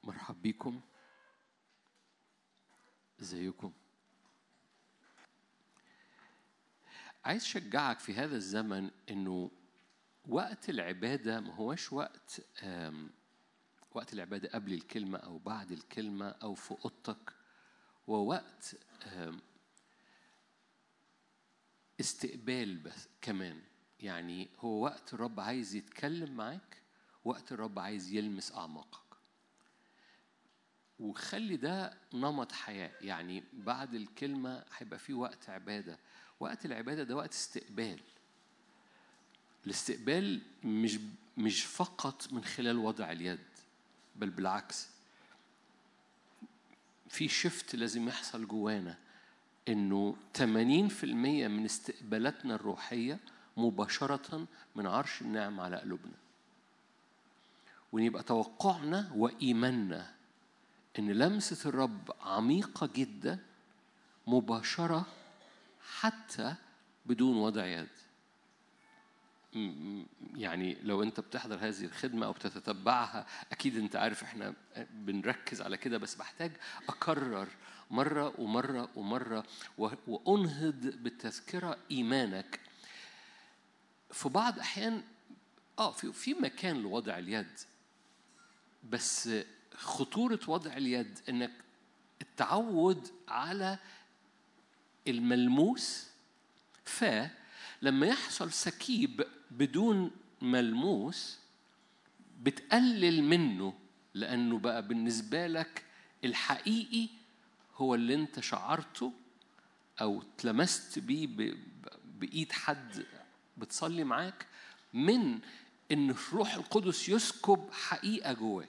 مرحب بيكم ازيكم عايز اشجعك في هذا الزمن انه وقت العباده ما هوش وقت آم، وقت العباده قبل الكلمه او بعد الكلمه او في اوضتك ووقت آم، استقبال بس كمان يعني هو وقت الرب عايز يتكلم معاك وقت الرب عايز يلمس اعماقك وخلي ده نمط حياة يعني بعد الكلمة هيبقى في وقت عبادة وقت العبادة ده وقت استقبال الاستقبال مش مش فقط من خلال وضع اليد بل بالعكس في شفت لازم يحصل جوانا انه 80% من استقبالاتنا الروحية مباشرة من عرش النعم على قلوبنا ونبقى توقعنا وإيماننا إن لمسة الرب عميقة جدا مباشرة حتى بدون وضع يد م- م- يعني لو انت بتحضر هذه الخدمه او بتتتبعها اكيد انت عارف احنا بنركز على كده بس بحتاج اكرر مره ومره ومره و- وانهض بالتذكره ايمانك في بعض احيان اه في في مكان لوضع اليد بس خطوره وضع اليد انك التعود على الملموس فلما يحصل سكيب بدون ملموس بتقلل منه لأنه بقى بالنسبة لك الحقيقي هو اللي انت شعرته أو تلمست بيه ب- بإيد حد بتصلي معاك من إن الروح القدس يسكب حقيقة جواك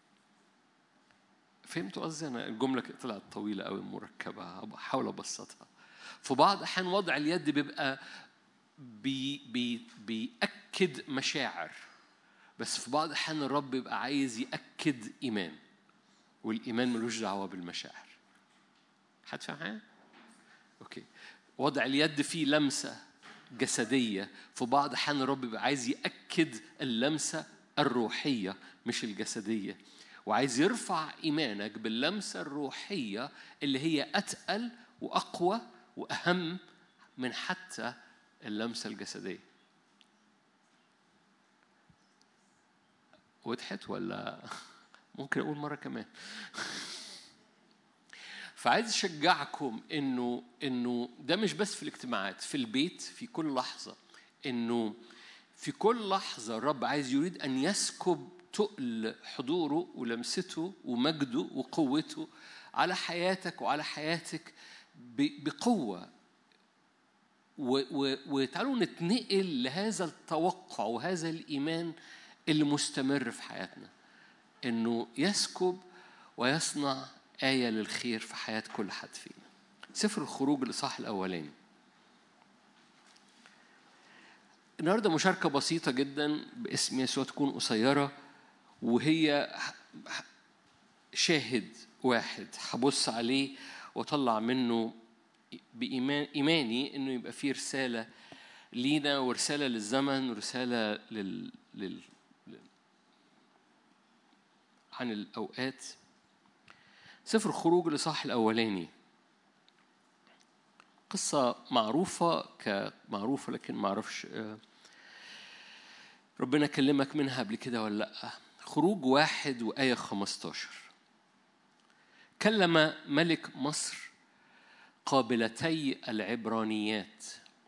فهمتوا قصدي انا الجمله كده طلعت طويله قوي مركبه بحاول ابسطها في بعض الاحيان وضع اليد بيبقى بي بي بيأكد مشاعر بس في بعض الاحيان الرب بيبقى عايز يأكد ايمان والايمان ملوش دعوه بالمشاعر حد فاهم حاجه؟ اوكي وضع اليد فيه لمسه جسديه في بعض الاحيان الرب بيبقى عايز يأكد اللمسه الروحيه مش الجسديه وعايز يرفع ايمانك باللمسه الروحيه اللي هي اتقل واقوى واهم من حتى اللمسه الجسديه وضحت ولا ممكن اقول مره كمان فعايز اشجعكم انه انه ده مش بس في الاجتماعات في البيت في كل لحظه انه في كل لحظه الرب عايز يريد ان يسكب تقل حضوره ولمسته ومجده وقوته على حياتك وعلى حياتك ب- بقوه و- و- وتعالوا نتنقل لهذا التوقع وهذا الايمان اللي مستمر في حياتنا انه يسكب ويصنع آية للخير في حياة كل حد فينا. سفر الخروج الإصحاح الأولاني. النهارده مشاركة بسيطة جدا باسم يسوع تكون قصيرة وهي ح- ح- شاهد واحد هبص عليه واطلع منه بإيمان إيماني إنه يبقى فيه رسالة لينا ورسالة للزمن ورسالة لل, لل... لل... عن الأوقات سفر الخروج الإصحاح الأولاني قصة معروفة كمعروفة لكن ما أعرفش آه، ربنا كلمك منها قبل كده ولا لأ خروج واحد وآية 15 كلم ملك مصر قابلتي العبرانيات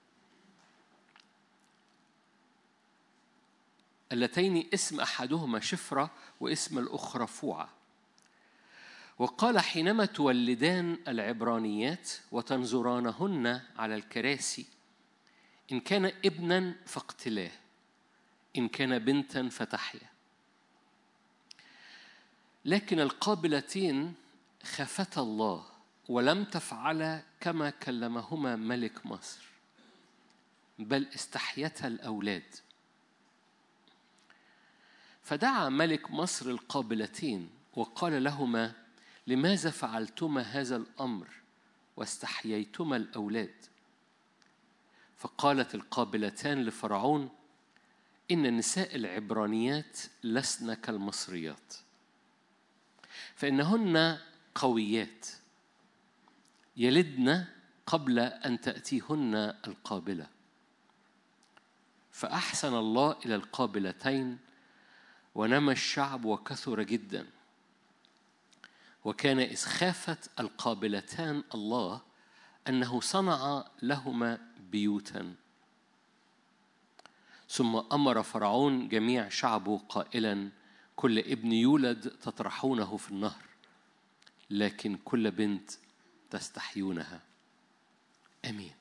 اللتين اسم أحدهما شفرة واسم الأخرى فوعة وقال حينما تولدان العبرانيات وتنظرانهن على الكراسي إن كان ابنا فاقتلاه إن كان بنتا فتحيا لكن القابلتين خافتا الله ولم تفعلا كما كلمهما ملك مصر بل استحيتا الأولاد فدعا ملك مصر القابلتين وقال لهما لماذا فعلتما هذا الامر واستحييتما الاولاد فقالت القابلتان لفرعون ان نساء العبرانيات لسن كالمصريات فإنهن قويات يلدن قبل أن تأتيهن القابلة فأحسن الله إلى القابلتين ونمى الشعب وكثر جدا وكان إذ خافت القابلتان الله أنه صنع لهما بيوتا ثم أمر فرعون جميع شعبه قائلا كل ابن يولد تطرحونه في النهر لكن كل بنت تستحيونها امين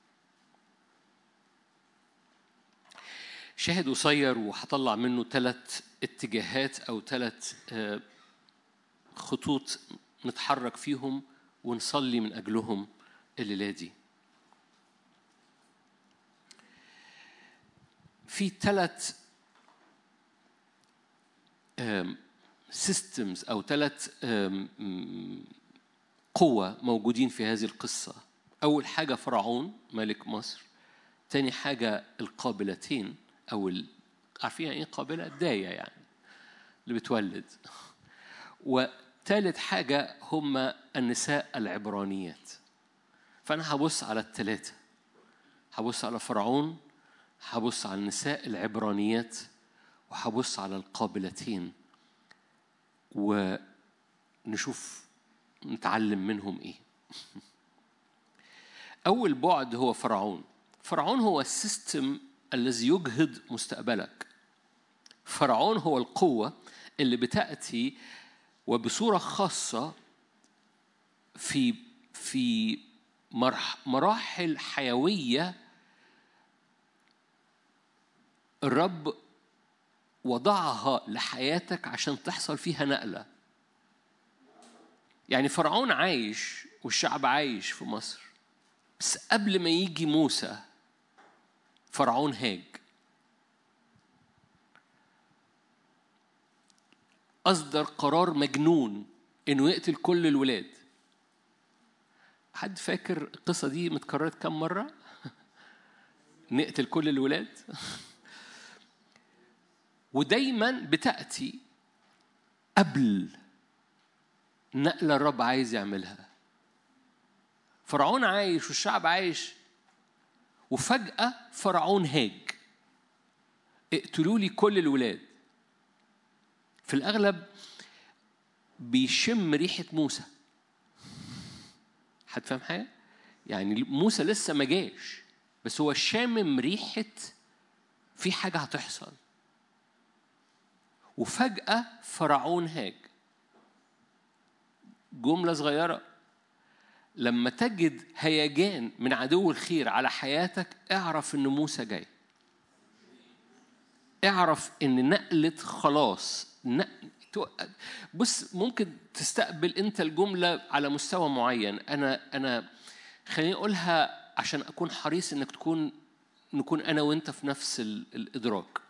شاهد قصير وهطلع منه ثلاث اتجاهات او ثلاث خطوط نتحرك فيهم ونصلي من اجلهم الليله دي في ثلاث سيستمز او ثلاث قوة موجودين في هذه القصة أول حاجة فرعون ملك مصر تاني حاجة القابلتين أو ال... عارفين إيه قابلة؟ داية يعني اللي بتولد وثالث حاجة هم النساء العبرانيات فأنا هبص على الثلاثة هبص على فرعون هبص على النساء العبرانيات وهبص على القابلتين ونشوف نتعلم منهم ايه اول بعد هو فرعون فرعون هو السيستم الذي يجهض مستقبلك فرعون هو القوه اللي بتاتي وبصوره خاصه في في مراحل حيويه الرب وضعها لحياتك عشان تحصل فيها نقله يعني فرعون عايش والشعب عايش في مصر بس قبل ما يجي موسى فرعون هاج أصدر قرار مجنون إنه يقتل كل الولاد حد فاكر القصة دي متكررت كم مرة؟ نقتل كل الولاد ودايما بتأتي قبل نقلة الرب عايز يعملها فرعون عايش والشعب عايش وفجأة فرعون هاج اقتلوا لي كل الولاد في الأغلب بيشم ريحة موسى حد فاهم حاجة؟ يعني موسى لسه ما جاش بس هو شامم ريحة في حاجة هتحصل وفجأة فرعون هاج جملة صغيرة لما تجد هيجان من عدو الخير على حياتك اعرف ان موسى جاي اعرف ان نقلة خلاص بص ممكن تستقبل انت الجملة على مستوى معين انا انا خليني اقولها عشان اكون حريص انك تكون نكون انا وانت في نفس الادراك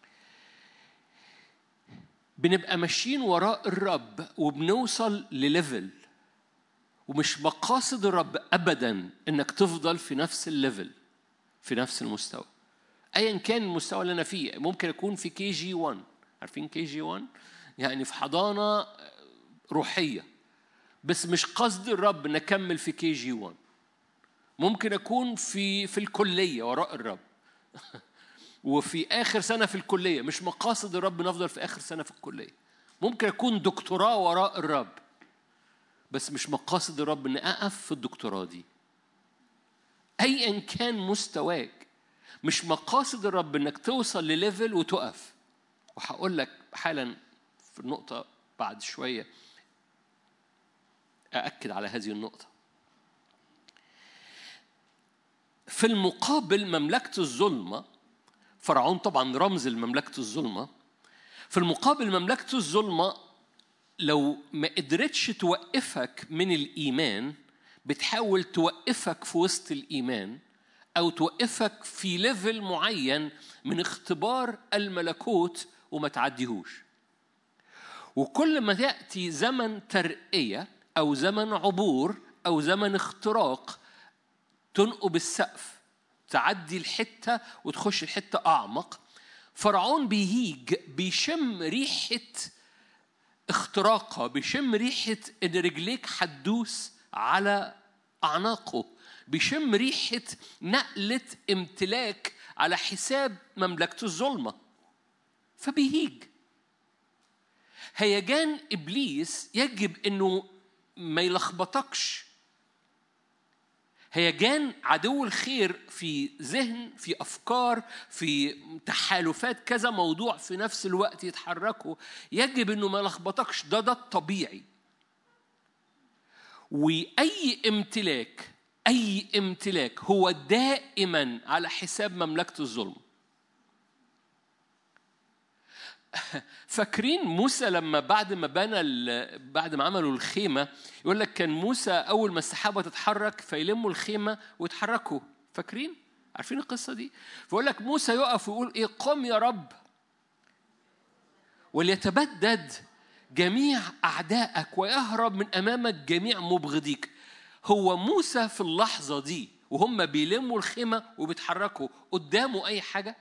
بنبقى ماشيين وراء الرب وبنوصل لليفل ومش مقاصد الرب ابدا انك تفضل في نفس الليفل في نفس المستوى ايا كان المستوى اللي انا فيه ممكن اكون في كي جي 1 عارفين كي جي 1 يعني في حضانه روحيه بس مش قصد الرب ان اكمل في كي جي 1 ممكن اكون في في الكليه وراء الرب وفي اخر سنه في الكليه مش مقاصد الرب نفضل في اخر سنه في الكليه ممكن اكون دكتوراه وراء الرب بس مش مقاصد الرب ان اقف في الدكتوراه دي ايا كان مستواك مش مقاصد الرب انك توصل لليفل وتقف وهقول لك حالا في النقطه بعد شويه أأكد على هذه النقطة في المقابل مملكة الظلمة فرعون طبعا رمز لمملكة الظلمة في المقابل مملكة الظلمة لو ما قدرتش توقفك من الإيمان بتحاول توقفك في وسط الإيمان أو توقفك في ليفل معين من اختبار الملكوت وما تعديهوش وكل ما يأتي زمن ترقية أو زمن عبور أو زمن اختراق تنقب السقف تعدي الحتة وتخش الحتة أعمق فرعون بيهيج بيشم ريحة اختراقة بيشم ريحة إن رجليك هتدوس على أعناقه بيشم ريحة نقلة امتلاك على حساب مملكة الظلمة فبيهيج هيجان إبليس يجب إنه ما يلخبطكش هيجان عدو الخير في ذهن في افكار في تحالفات كذا موضوع في نفس الوقت يتحركوا يجب انه ما يلخبطكش ده ده الطبيعي واي امتلاك اي امتلاك هو دائما على حساب مملكه الظلم فاكرين موسى لما بعد ما بنى بعد ما عملوا الخيمه يقول لك كان موسى اول ما السحابه تتحرك فيلموا الخيمه ويتحركوا فاكرين عارفين القصه دي فيقول لك موسى يقف ويقول ايه قم يا رب وليتبدد جميع اعدائك ويهرب من امامك جميع مبغضيك هو موسى في اللحظه دي وهم بيلموا الخيمه وبيتحركوا قدامه اي حاجه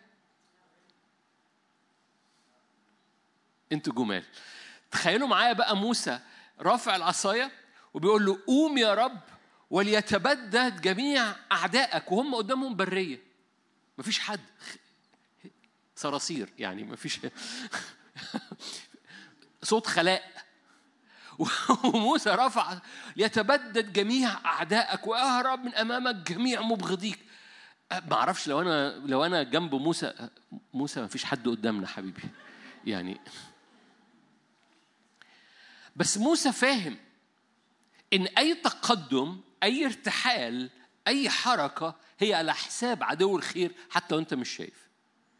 انتوا جمال تخيلوا معايا بقى موسى رافع العصايه وبيقول له قوم يا رب وليتبدد جميع اعدائك وهم قدامهم بريه مفيش حد صراصير يعني مفيش صوت خلاء وموسى رفع ليتبدد جميع اعدائك واهرب من امامك جميع مبغضيك ما اعرفش لو انا لو انا جنب موسى موسى ما فيش حد قدامنا حبيبي يعني بس موسى فاهم ان اي تقدم اي ارتحال اي حركه هي على حساب عدو الخير حتى وانت مش شايف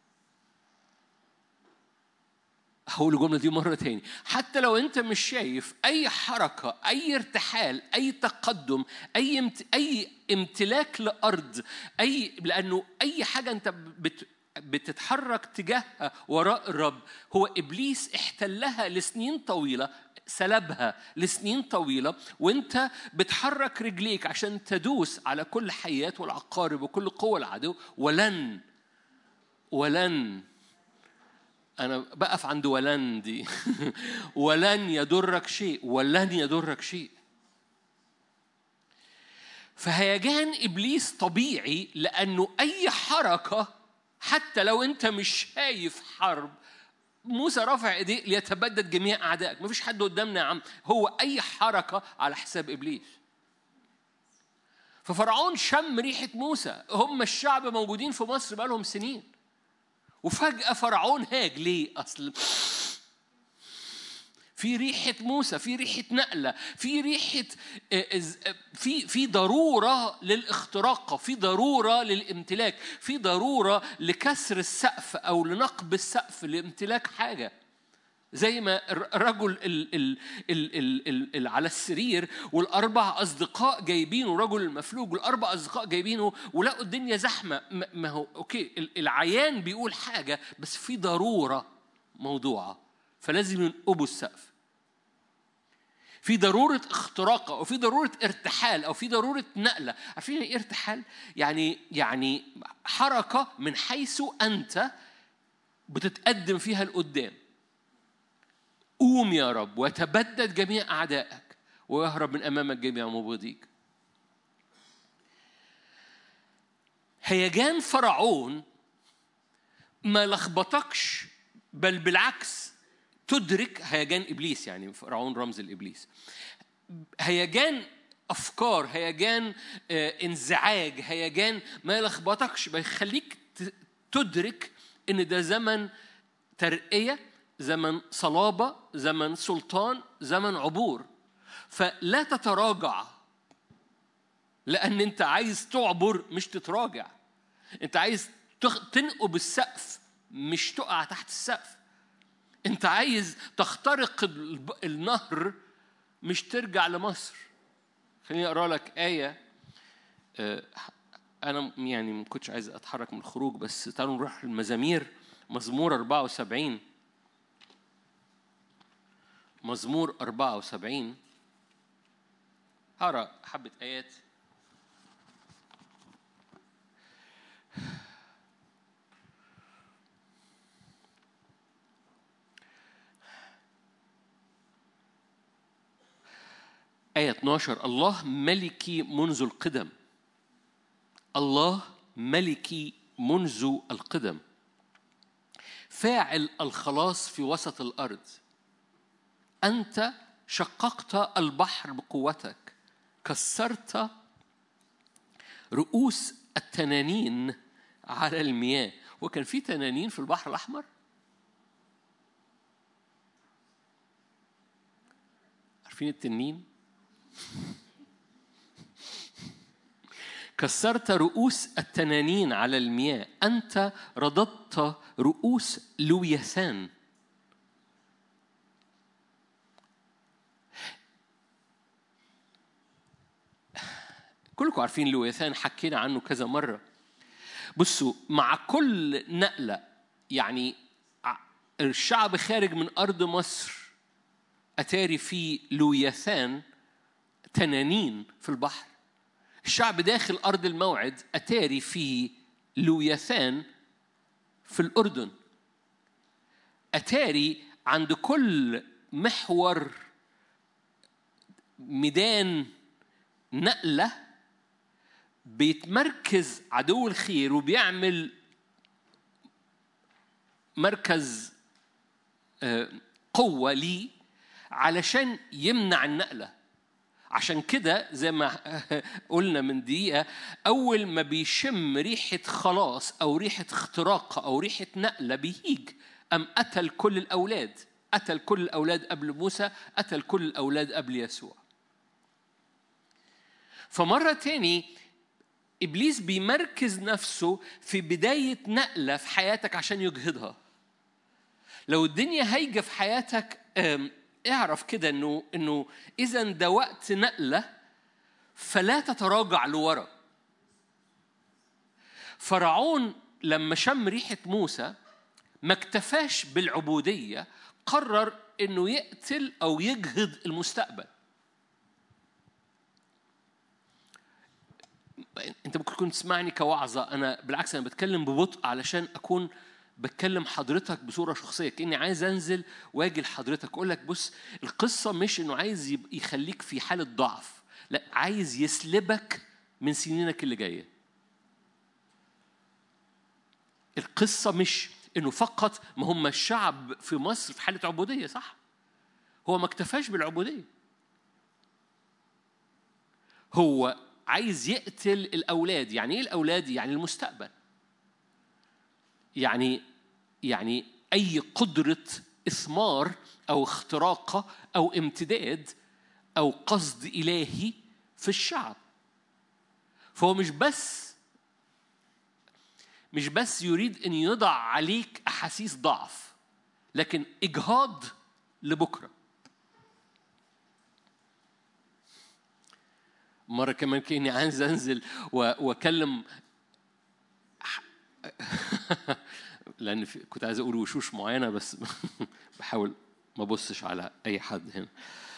هقول الجملة دي مرة تاني حتى لو أنت مش شايف أي حركة أي ارتحال أي تقدم أي امت... أي امتلاك لأرض أي لأنه أي حاجة أنت بت... بتتحرك تجاهها وراء الرب هو إبليس احتلها لسنين طويلة سلبها لسنين طويلة وانت بتحرك رجليك عشان تدوس على كل حيات والعقارب وكل قوة العدو ولن ولن أنا بقف عند ولن دي ولن يضرك شيء ولن يضرك شيء فهيجان إبليس طبيعي لأنه أي حركة حتى لو أنت مش شايف حرب موسى رافع ايديه ليتبدد جميع اعدائك مفيش حد قدامنا يا عم هو اي حركه على حساب ابليس ففرعون شم ريحه موسى هم الشعب موجودين في مصر بقالهم سنين وفجاه فرعون هاج ليه اصل في ريحة موسى، في ريحة نقلة، في ريحة في في ضرورة للاختراق، في ضرورة للامتلاك، في ضرورة لكسر السقف أو لنقب السقف لامتلاك حاجة. زي ما الرجل ال ال ال ال ال ال على السرير والأربع أصدقاء جايبينه رجل المفلوج والأربع أصدقاء جايبينه ولقوا الدنيا زحمة ما هو أوكي العيان بيقول حاجة بس في ضرورة موضوعة فلازم ينقبوا السقف في ضرورة اختراق أو في ضرورة ارتحال أو في ضرورة نقلة عارفين إيه ارتحال؟ يعني يعني حركة من حيث أنت بتتقدم فيها لقدام قوم يا رب وتبدد جميع أعدائك ويهرب من أمامك جميع مبغضيك هيجان فرعون ما لخبطكش بل بالعكس تدرك هيجان ابليس يعني فرعون رمز الابليس هيجان افكار هيجان انزعاج هيجان ما يلخبطكش بيخليك تدرك ان ده زمن ترقيه زمن صلابه زمن سلطان زمن عبور فلا تتراجع لان انت عايز تعبر مش تتراجع انت عايز تنقب السقف مش تقع تحت السقف انت عايز تخترق النهر مش ترجع لمصر خليني اقرا لك ايه انا يعني ما كنتش عايز اتحرك من الخروج بس تعالوا نروح المزامير مزمور 74 مزمور 74 هقرا حبه ايات آية 12 الله ملكي منذ القدم الله ملكي منذ القدم فاعل الخلاص في وسط الأرض أنت شققت البحر بقوتك كسرت رؤوس التنانين على المياه وكان في تنانين في البحر الأحمر عارفين التنين كسرت رؤوس التنانين على المياه أنت رددت رؤوس لويثان كلكم عارفين لويثان حكينا عنه كذا مرة بصوا مع كل نقلة يعني الشعب خارج من أرض مصر أتاري في لويثان تنانين في البحر الشعب داخل أرض الموعد أتاري في لويثان في الأردن أتاري عند كل محور ميدان نقلة بيتمركز عدو الخير وبيعمل مركز قوة ليه علشان يمنع النقلة عشان كده زي ما قلنا من دقيقة أول ما بيشم ريحة خلاص أو ريحة اختراق أو ريحة نقلة بيهيج أم قتل كل الأولاد قتل كل الأولاد قبل موسى قتل كل الأولاد قبل يسوع فمرة تاني إبليس بيمركز نفسه في بداية نقلة في حياتك عشان يجهضها لو الدنيا هايجة في حياتك اعرف كده انه انه اذا ده وقت نقله فلا تتراجع لورا فرعون لما شم ريحه موسى ما اكتفاش بالعبوديه قرر انه يقتل او يجهض المستقبل انت ممكن تكون تسمعني كوعظه انا بالعكس انا بتكلم ببطء علشان اكون بتكلم حضرتك بصوره شخصيه كاني عايز انزل واجي لحضرتك اقول لك بص القصه مش انه عايز يخليك في حاله ضعف لا عايز يسلبك من سنينك اللي جايه القصه مش انه فقط ما هم الشعب في مصر في حاله عبوديه صح هو ما اكتفاش بالعبوديه هو عايز يقتل الاولاد يعني ايه الاولاد يعني المستقبل يعني يعني اي قدره اثمار او اختراق او امتداد او قصد الهي في الشعب فهو مش بس مش بس يريد ان يضع عليك احاسيس ضعف لكن اجهاض لبكره مره كمان كاني عايز انزل واكلم لان كنت عايز اقول وشوش معينه بس بحاول ما ابصش على اي حد هنا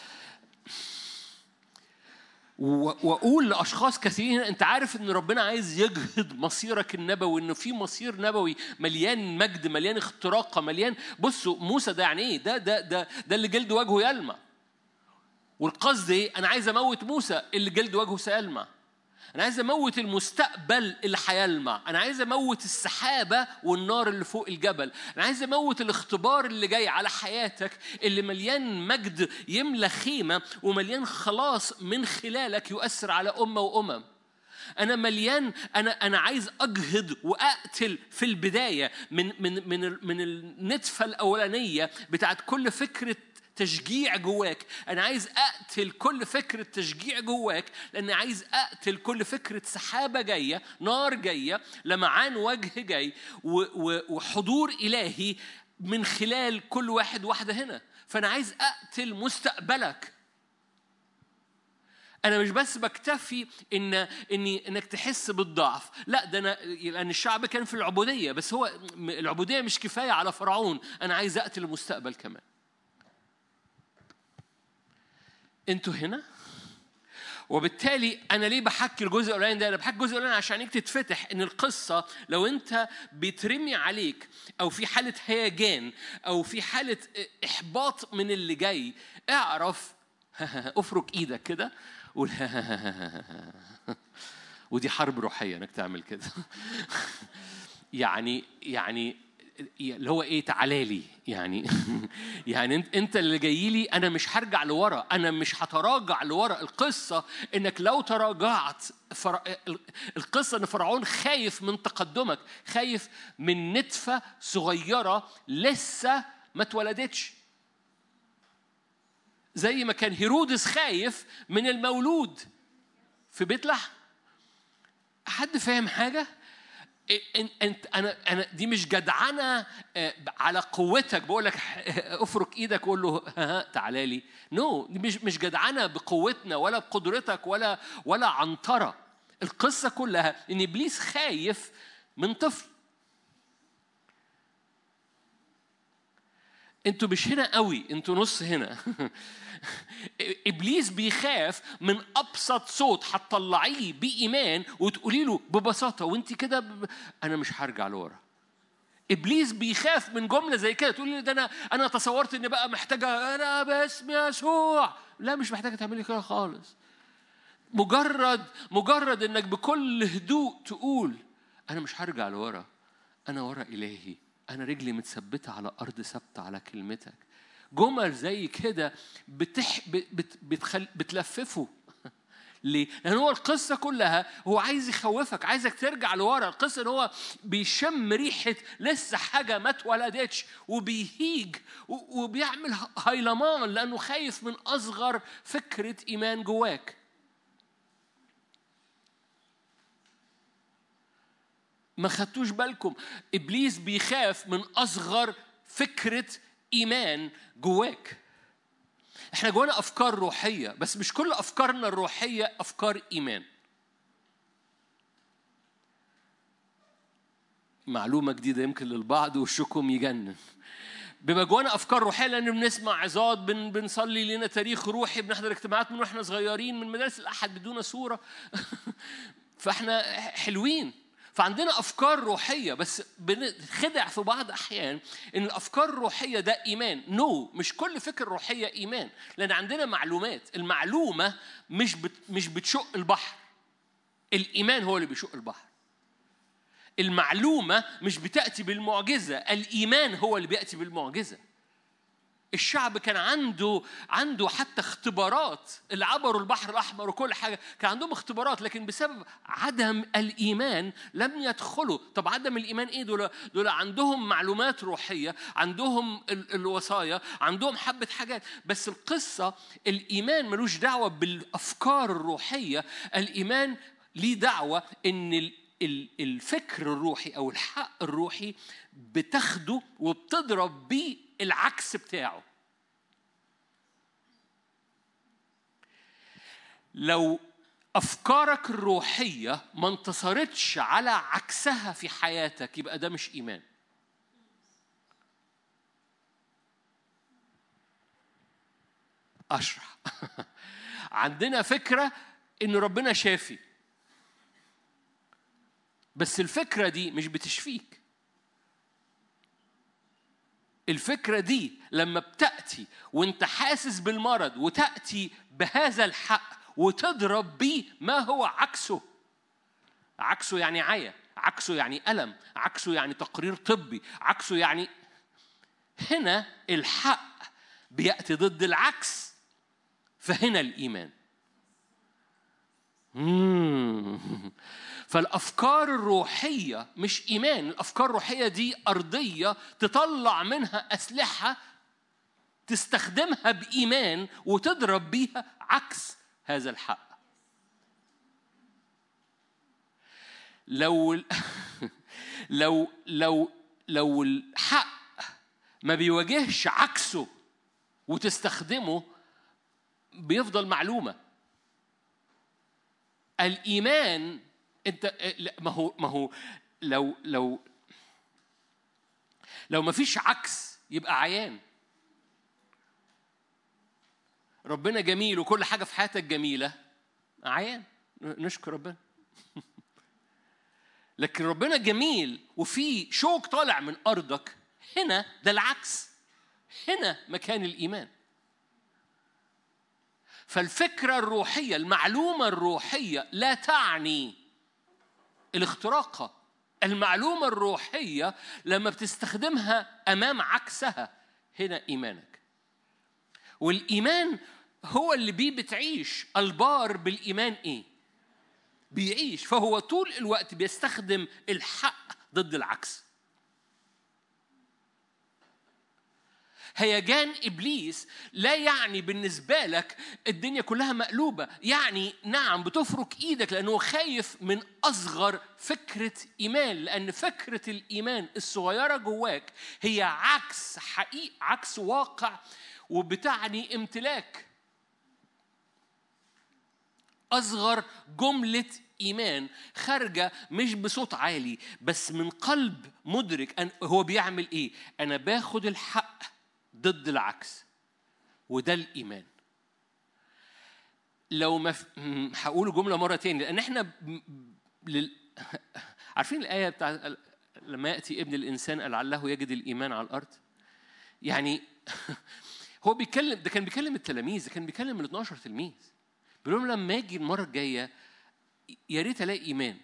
واقول لاشخاص كثيرين انت عارف ان ربنا عايز يجهض مصيرك النبوي انه في مصير نبوي مليان مجد مليان اختراقه مليان بصوا موسى ده يعني ايه ده ده ده ده اللي جلد وجهه يلمع والقصد ايه انا عايز اموت موسى اللي جلد وجهه سيلمع انا عايز اموت المستقبل اللي هيلمع انا عايز اموت السحابه والنار اللي فوق الجبل انا عايز اموت الاختبار اللي جاي على حياتك اللي مليان مجد يملى خيمه ومليان خلاص من خلالك يؤثر على امه وامم انا مليان انا انا عايز اجهض واقتل في البدايه من من من من النتفه الاولانيه بتاعت كل فكره تشجيع جواك أنا عايز أقتل كل فكرة تشجيع جواك لأن عايز أقتل كل فكرة سحابة جاية نار جاية لمعان وجه جاي وحضور إلهي من خلال كل واحد واحدة هنا فأنا عايز أقتل مستقبلك انا مش بس بكتفي ان اني انك تحس بالضعف لا ده انا لان الشعب كان في العبوديه بس هو العبوديه مش كفايه على فرعون انا عايز اقتل المستقبل كمان انتوا هنا وبالتالي انا ليه بحكي الجزء الاولاني ده انا بحكي الجزء الاولاني عشان عينيك تتفتح ان القصه لو انت بيترمي عليك او في حاله هيجان او في حاله احباط من اللي جاي اعرف افرك ايدك كده قول ودي حرب روحيه انك تعمل كده يعني يعني اللي هو ايه تعالى لي يعني يعني انت انت اللي جاي لي انا مش هرجع لورا انا مش هتراجع لورا القصه انك لو تراجعت فر... القصه ان فرعون خايف من تقدمك خايف من نتفه صغيره لسه ما اتولدتش زي ما كان هيرودس خايف من المولود في بيت لحم حد فاهم حاجه انت انا انا دي مش جدعنه آه، على قوتك بقول لك افرك ايدك وقول له ها تعالى لي نو no, دي مش مش جدعنه بقوتنا ولا بقدرتك ولا ولا عنطره القصه كلها ان ابليس خايف من طفل انتوا مش هنا قوي انتوا نص هنا ابليس بيخاف من ابسط صوت هتطلعيه بايمان وتقولي له ببساطه وانت كده ب... انا مش هرجع لورا ابليس بيخاف من جمله زي كده تقول لي ده انا انا تصورت ان بقى محتاجه انا باسم يسوع لا مش محتاجه تعملي كده خالص مجرد مجرد انك بكل هدوء تقول انا مش هرجع لورا انا ورا الهي انا رجلي متثبته على ارض ثابته على كلمتك جمل زي كده بتح... بت... بتخل... بتلففه ليه؟ لأن هو القصة كلها هو عايز يخوفك، عايزك ترجع لورا، القصة إن هو بيشم ريحة لسه حاجة ما اتولدتش وبيهيج وبيعمل هيلمان لأنه خايف من أصغر فكرة إيمان جواك. ما خدتوش بالكم إبليس بيخاف من أصغر فكرة ايمان جواك احنا جوانا افكار روحيه بس مش كل افكارنا الروحيه افكار ايمان معلومه جديده يمكن للبعض وشكم يجنن بيبقى جوانا افكار روحيه لان بنسمع عظات بن بنصلي لنا تاريخ روحي بنحضر اجتماعات من واحنا صغيرين من مدارس الاحد بدون صوره فاحنا حلوين فعندنا افكار روحيه بس بنخدع في بعض احيان ان الافكار الروحيه ده ايمان نو no, مش كل فكره روحيه ايمان لان عندنا معلومات المعلومه مش بت مش بتشق البحر الايمان هو اللي بيشق البحر المعلومه مش بتاتي بالمعجزه الايمان هو اللي بياتي بالمعجزه الشعب كان عنده عنده حتى اختبارات اللي عبروا البحر الاحمر وكل حاجه كان عندهم اختبارات لكن بسبب عدم الايمان لم يدخلوا طب عدم الايمان ايه دول دول عندهم معلومات روحيه عندهم الوصايا عندهم حبه حاجات بس القصه الايمان ملوش دعوه بالافكار الروحيه الايمان ليه دعوه ان الفكر الروحي او الحق الروحي بتاخده وبتضرب بيه العكس بتاعه لو افكارك الروحيه ما انتصرتش على عكسها في حياتك يبقى ده مش ايمان اشرح عندنا فكره ان ربنا شافي بس الفكره دي مش بتشفيك الفكرة دي لما بتأتي وانت حاسس بالمرض وتأتي بهذا الحق وتضرب بيه ما هو عكسه عكسه يعني عيا عكسه يعني ألم عكسه يعني تقرير طبي عكسه يعني هنا الحق بيأتي ضد العكس فهنا الإيمان فالافكار الروحيه مش ايمان الافكار الروحيه دي ارضيه تطلع منها اسلحه تستخدمها بايمان وتضرب بيها عكس هذا الحق لو لو لو لو الحق ما بيواجهش عكسه وتستخدمه بيفضل معلومه الايمان انت ما هو ما هو لو لو لو ما فيش عكس يبقى عيان ربنا جميل وكل حاجه في حياتك جميله عيان نشكر ربنا لكن ربنا جميل وفي شوك طالع من ارضك هنا ده العكس هنا مكان الايمان فالفكرة الروحية المعلومة الروحية لا تعني الاختراق المعلومة الروحية لما بتستخدمها أمام عكسها هنا إيمانك والإيمان هو اللي بيه بتعيش البار بالإيمان إيه؟ بيعيش فهو طول الوقت بيستخدم الحق ضد العكس هيجان ابليس لا يعني بالنسبه لك الدنيا كلها مقلوبه يعني نعم بتفرك ايدك لانه خايف من اصغر فكره ايمان لان فكره الايمان الصغيره جواك هي عكس حقيقه عكس واقع وبتعني امتلاك اصغر جمله ايمان خارجه مش بصوت عالي بس من قلب مدرك أن هو بيعمل ايه انا باخد الحق ضد العكس وده الإيمان لو ما ف... هقول جملة مرة تاني لأن احنا لل... عارفين الآية بتاع لما يأتي ابن الإنسان لعله يجد الإيمان على الأرض يعني هو بيتكلم ده كان بيكلم التلاميذ ده كان بيكلم ال 12 تلميذ بيقول لهم لما اجي المرة الجاية يا ريت الاقي إيمان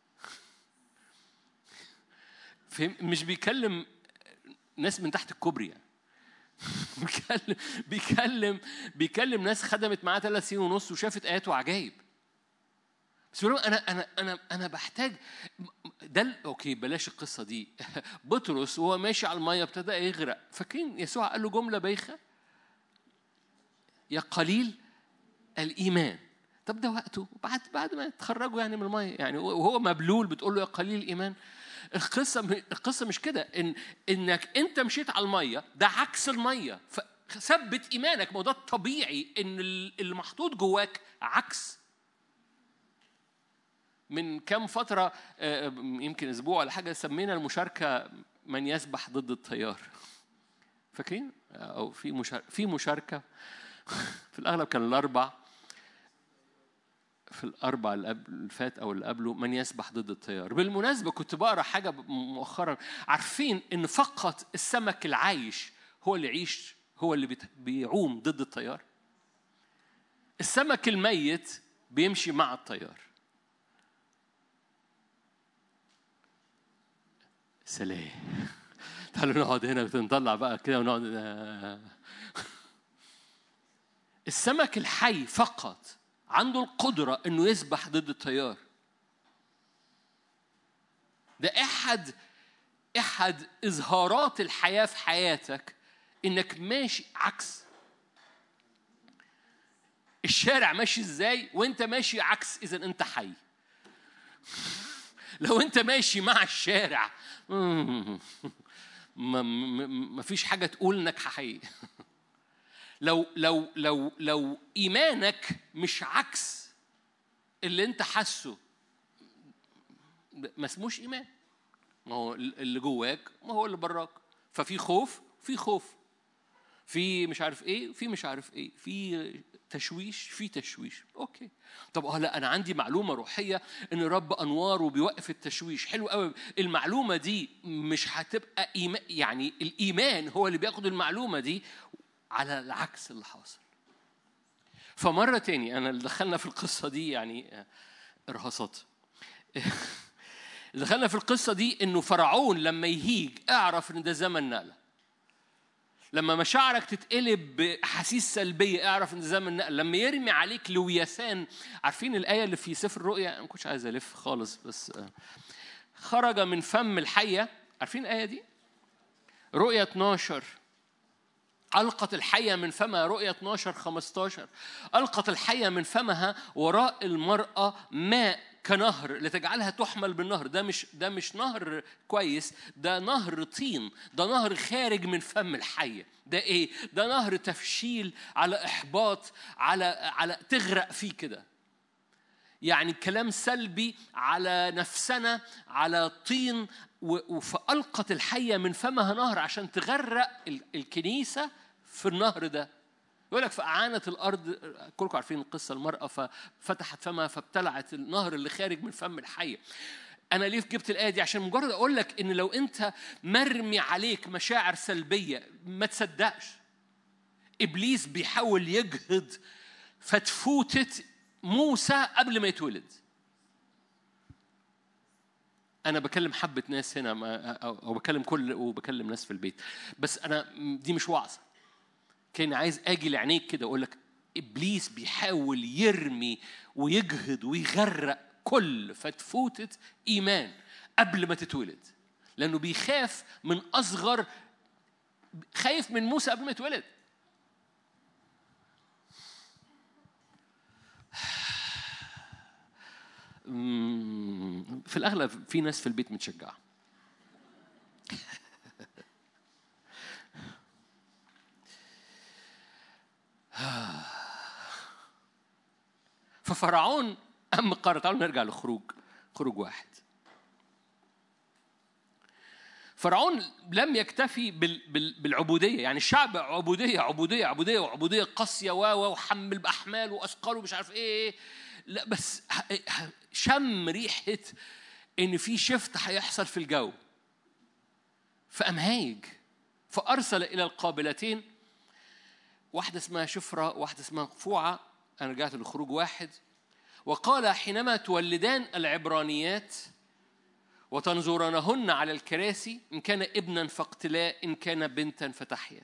فهم مش بيكلم ناس من تحت الكوبري يعني بيكلم بيكلم بيكلم ناس خدمت معاه ثلاث سنين ونص وشافت ايات وعجائب بس بيقول انا انا انا انا بحتاج ده اوكي بلاش القصه دي بطرس وهو ماشي على الميه ابتدى يغرق فاكرين يسوع قال له جمله بايخه يا قليل الايمان طب ده وقته بعد بعد ما تخرجوا يعني من الميه يعني وهو مبلول بتقول له يا قليل الايمان القصه القصه مش كده ان انك انت مشيت على الميه ده عكس الميه فثبت ايمانك ما ده الطبيعي ان اللي محطوط جواك عكس من كام فترة يمكن أسبوع ولا حاجة سمينا المشاركة من يسبح ضد التيار فاكرين؟ أو في مشاركة في مشاركة في الأغلب كان الأربع في الأربع اللي فات أو اللي قبله من يسبح ضد التيار بالمناسبة كنت بقرأ حاجة مؤخرا عارفين إن فقط السمك العايش هو اللي يعيش هو اللي بيعوم ضد التيار السمك الميت بيمشي مع التيار سلام تعالوا نقعد هنا ونطلع بقى كده ونقعد السمك الحي فقط عنده القدرة إنه يسبح ضد التيار. ده أحد أحد إظهارات الحياة في حياتك إنك ماشي عكس. الشارع ماشي إزاي وأنت ماشي عكس إذا أنت حي. لو أنت ماشي مع الشارع ما فيش حاجة تقول إنك حي. لو لو لو لو ايمانك مش عكس اللي انت حاسه ما اسموش ايمان ما هو اللي جواك ما هو اللي براك ففي خوف في خوف في مش عارف ايه في مش عارف ايه في تشويش في تشويش اوكي طب اه لا انا عندي معلومه روحيه ان الرب انوار وبيوقف التشويش حلو قوي المعلومه دي مش هتبقى إيمان يعني الايمان هو اللي بياخد المعلومه دي على العكس اللي حاصل فمرة تاني أنا اللي دخلنا في القصة دي يعني إرهاصات دخلنا في القصة دي إنه فرعون لما يهيج اعرف إن ده زمن نقلة لما مشاعرك تتقلب بأحاسيس سلبية اعرف إن ده زمن نقلة لما يرمي عليك لوياثان عارفين الآية اللي في سفر الرؤيا أنا ما كنتش عايز ألف خالص بس خرج من فم الحية عارفين الآية دي؟ رؤيا 12 ألقت الحية من فمها رؤية 12 15 ألقت الحية من فمها وراء المرأة ماء كنهر لتجعلها تحمل بالنهر ده مش ده مش نهر كويس ده نهر طين ده نهر خارج من فم الحية ده ايه ده نهر تفشيل على احباط على على تغرق فيه كده يعني كلام سلبي على نفسنا على طين فألقت الحية من فمها نهر عشان تغرق الكنيسة في النهر ده يقول لك فأعانت الأرض كلكم عارفين القصة المرأة ففتحت فمها فابتلعت النهر اللي خارج من فم الحية أنا ليه جبت الآية دي عشان مجرد أقول لك إن لو أنت مرمي عليك مشاعر سلبية ما تصدقش إبليس بيحاول يجهض فتفوتة موسى قبل ما يتولد انا بكلم حبه ناس هنا او بكلم كل وبكلم ناس في البيت بس انا دي مش وعظه كان عايز اجي لعينيك كده اقول لك ابليس بيحاول يرمي ويجهض ويغرق كل فتفوتة ايمان قبل ما تتولد لانه بيخاف من اصغر خايف من موسى قبل ما يتولد في الأغلب في ناس في البيت متشجعة ففرعون أم قرر تعالوا نرجع لخروج خروج واحد فرعون لم يكتفي بالعبوديه يعني الشعب عبوديه عبوديه عبوديه وعبوديه قاسيه و وحمل باحمال واثقال ومش عارف ايه لا بس شم ريحه ان في شفت هيحصل في الجو فقام هايج فارسل الى القابلتين واحده اسمها شفره واحده اسمها فوعه انا رجعت لخروج واحد وقال حينما تولدان العبرانيات وتنظرانهن على الكراسي إن كان ابنا فاقتلاه إن كان بنتا فتحيا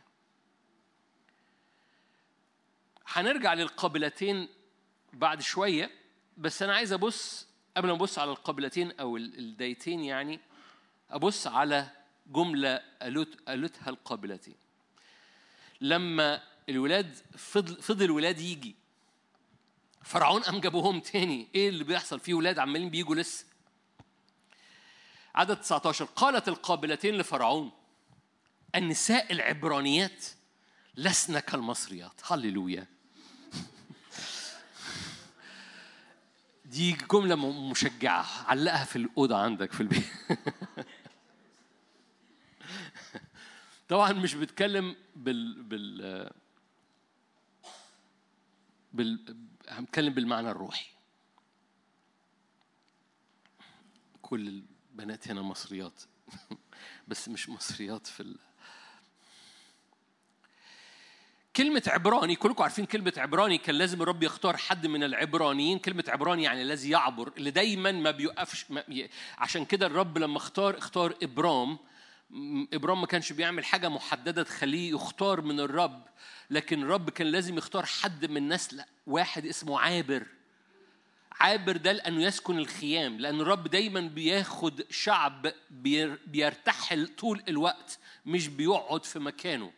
هنرجع للقابلتين بعد شوية بس أنا عايز أبص قبل ما أبص على القابلتين أو الدايتين يعني أبص على جملة قالتها القابلتين لما الولاد فضل فضل الولاد يجي فرعون قام جابوهم تاني ايه اللي بيحصل فيه ولاد عمالين بيجوا لسه عدد 19 قالت القابلتين لفرعون النساء العبرانيات لسن كالمصريات هللويا دي جملة مشجعة علقها في الأوضة عندك في البيت طبعا مش بتكلم بال بال بال هنتكلم بالمعنى الروحي كل بنات هنا مصريات بس مش مصريات في ال... كلمة عبراني كلكم عارفين كلمة عبراني كان لازم الرب يختار حد من العبرانيين كلمة عبراني يعني الذي يعبر اللي دايما ما بيوقفش ما عشان كده الرب لما اختار اختار إبرام إبرام ما كانش بيعمل حاجة محددة تخليه يختار من الرب لكن الرب كان لازم يختار حد من نسل واحد اسمه عابر عابر ده لأنه يسكن الخيام لأن الرب دايما بياخد شعب بيرتحل طول الوقت مش بيقعد في مكانه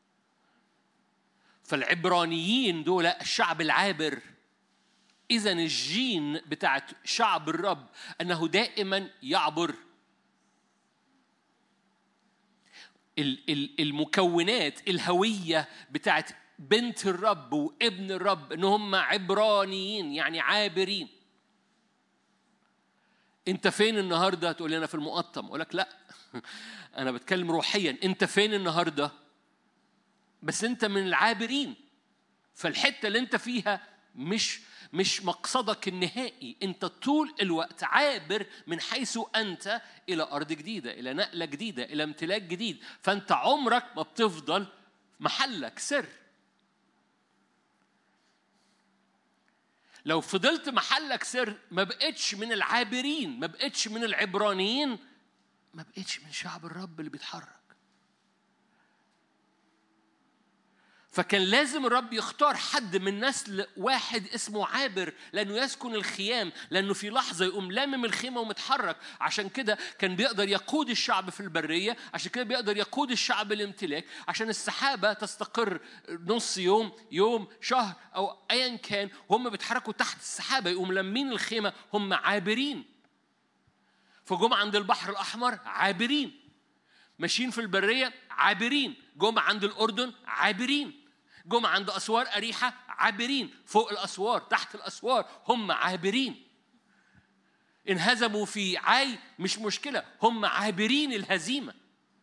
فالعبرانيين دول الشعب العابر إذا الجين بتاعت شعب الرب أنه دائما يعبر المكونات الهوية بتاعت بنت الرب وابن الرب ان هم عبرانيين يعني عابرين انت فين النهارده تقول لي انا في المقطم اقول لك لا انا بتكلم روحيا انت فين النهارده بس انت من العابرين فالحته اللي انت فيها مش مش مقصدك النهائي انت طول الوقت عابر من حيث انت الى ارض جديده الى نقله جديده الى امتلاك جديد فانت عمرك ما بتفضل محلك سر لو فضلت محلك سر ما بقتش من العابرين ما بقتش من العبرانيين ما بقتش من شعب الرب اللي بيتحرك فكان لازم الرب يختار حد من نسل واحد اسمه عابر لانه يسكن الخيام لانه في لحظه يقوم لامم الخيمه ومتحرك عشان كده كان بيقدر يقود الشعب في البريه عشان كده بيقدر يقود الشعب الامتلاك عشان السحابه تستقر نص يوم يوم شهر او ايا كان وهم بيتحركوا تحت السحابه يقوم لامين الخيمه هم عابرين فجم عند البحر الاحمر عابرين ماشيين في البريه عابرين جم عند الاردن عابرين جم عند أسوار أريحة عابرين فوق الأسوار تحت الأسوار هم عابرين انهزموا في عاي مش مشكلة هم عابرين الهزيمة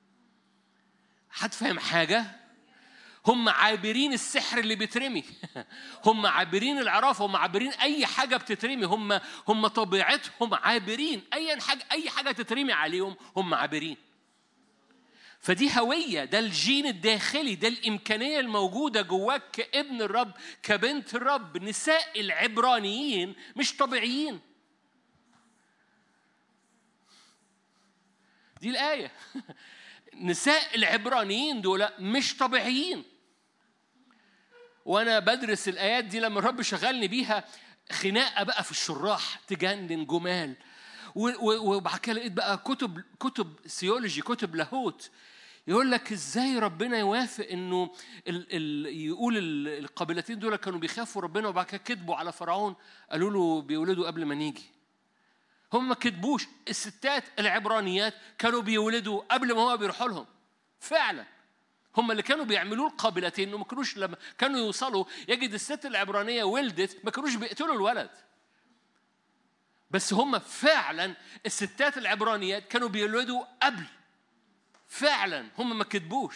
حد فاهم حاجة؟ هم عابرين السحر اللي بيترمي هم عابرين العرافه هم عابرين اي حاجه بتترمي هم هم طبيعتهم عابرين اي حاجه اي حاجه تترمي عليهم هم عابرين فدي هوية ده الجين الداخلي ده الإمكانية الموجودة جواك كابن الرب كبنت الرب نساء العبرانيين مش طبيعيين دي الآية نساء العبرانيين دول مش طبيعيين وانا بدرس الايات دي لما الرب شغلني بيها خناقه بقى في الشراح تجنن جمال وبعد كده لقيت بقى كتب كتب سيولوجي كتب لاهوت يقول لك ازاي ربنا يوافق انه ال ال يقول القبيلتين دول كانوا بيخافوا ربنا وبعد كده كذبوا على فرعون قالوا له بيولدوا قبل ما نيجي هم ما كذبوش الستات العبرانيات كانوا بيولدوا قبل ما هو بيروحوا لهم فعلا هم اللي كانوا بيعملوه القابلتين انه ما كانوش لما كانوا يوصلوا يجد الست العبرانيه ولدت ما كانوش بيقتلوا الولد بس هم فعلا الستات العبرانيات كانوا بيولدوا قبل فعلا هم ما كتبوش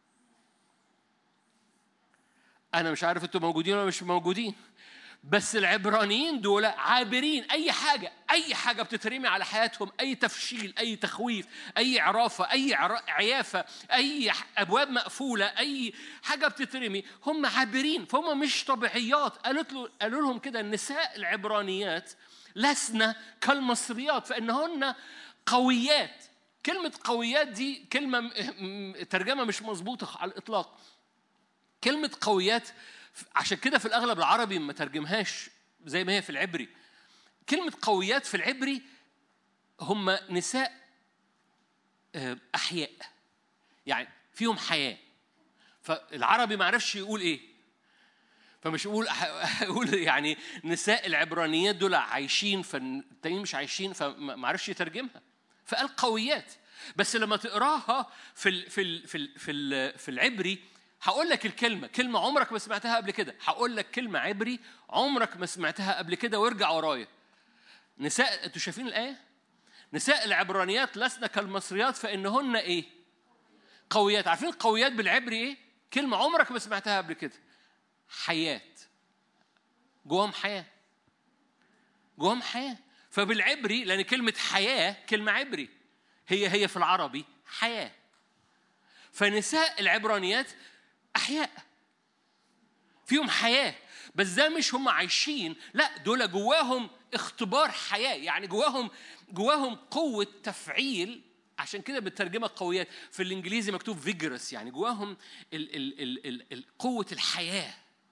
انا مش عارف انتوا موجودين ولا مش موجودين بس العبرانيين دول عابرين اي حاجه اي حاجه بتترمي على حياتهم اي تفشيل اي تخويف اي عرافه اي عيافه اي ابواب مقفوله اي حاجه بتترمي هم عابرين فهم مش طبيعيات قالت له قالوا لهم كده النساء العبرانيات لسنا كالمصريات فانهن قويات كلمة قويات دي كلمة ترجمة مش مظبوطة على الإطلاق كلمة قويات عشان كده في الأغلب العربي ما ترجمهاش زي ما هي في العبري كلمة قويات في العبري هم نساء آه، أحياء يعني فيهم حياة فالعربي ما عرفش يقول إيه فمش يقول يقول يعني نساء العبرانيات دول عايشين فالتانيين مش عايشين فما عرفش يترجمها فقال قويات بس لما تقراها في ال في ال في ال في, ال في العبري هقول لك الكلمة كلمة عمرك ما سمعتها قبل كده هقول لك كلمة عبري عمرك ما سمعتها قبل كده وارجع ورايا نساء انتوا شايفين الآية نساء العبرانيات لسنا كالمصريات فإنهن إيه قويات عارفين قويات بالعبري إيه كلمة عمرك ما سمعتها قبل كده حياة جواهم حياة جواهم حياة فبالعبري لأن كلمة حياة كلمة عبري هي هي في العربي حياة فنساء العبرانيات أحياء فيهم حياة بس ده مش هم عايشين لا دول جواهم اختبار حياة يعني جواهم جواهم قوة تفعيل عشان كده بالترجمة قويات في الإنجليزي مكتوب فيجرس يعني جواهم ال ال ال ال قوة الحياة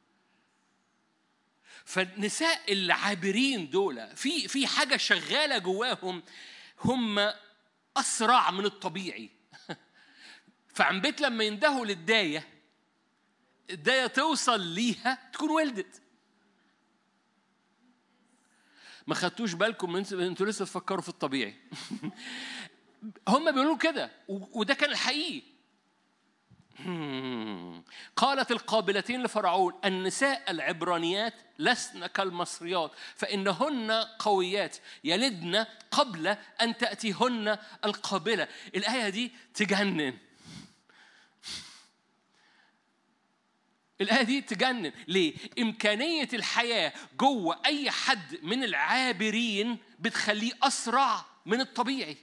فالنساء العابرين دول في في حاجة شغالة جواهم هم أسرع من الطبيعي فعم بيت لما يندهوا للداية الداية توصل ليها تكون ولدت ما خدتوش بالكم انتوا لسه تفكروا في الطبيعي هم بيقولوا كده وده كان الحقيقي قالت القابلتين لفرعون النساء العبرانيات لسن كالمصريات فإنهن قويات يلدن قبل أن تأتيهن القابلة الآية دي تجنن الآية دي تجنن ليه؟ إمكانية الحياة جوه أي حد من العابرين بتخليه أسرع من الطبيعي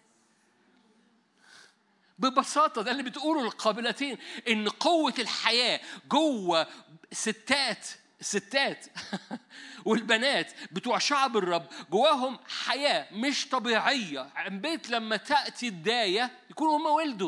ببساطة ده اللي بتقوله القابلتين إن قوة الحياة جوه ستات ستات والبنات بتوع شعب الرب جواهم حياة مش طبيعية عن بيت لما تأتي الداية يكونوا هم ولدوا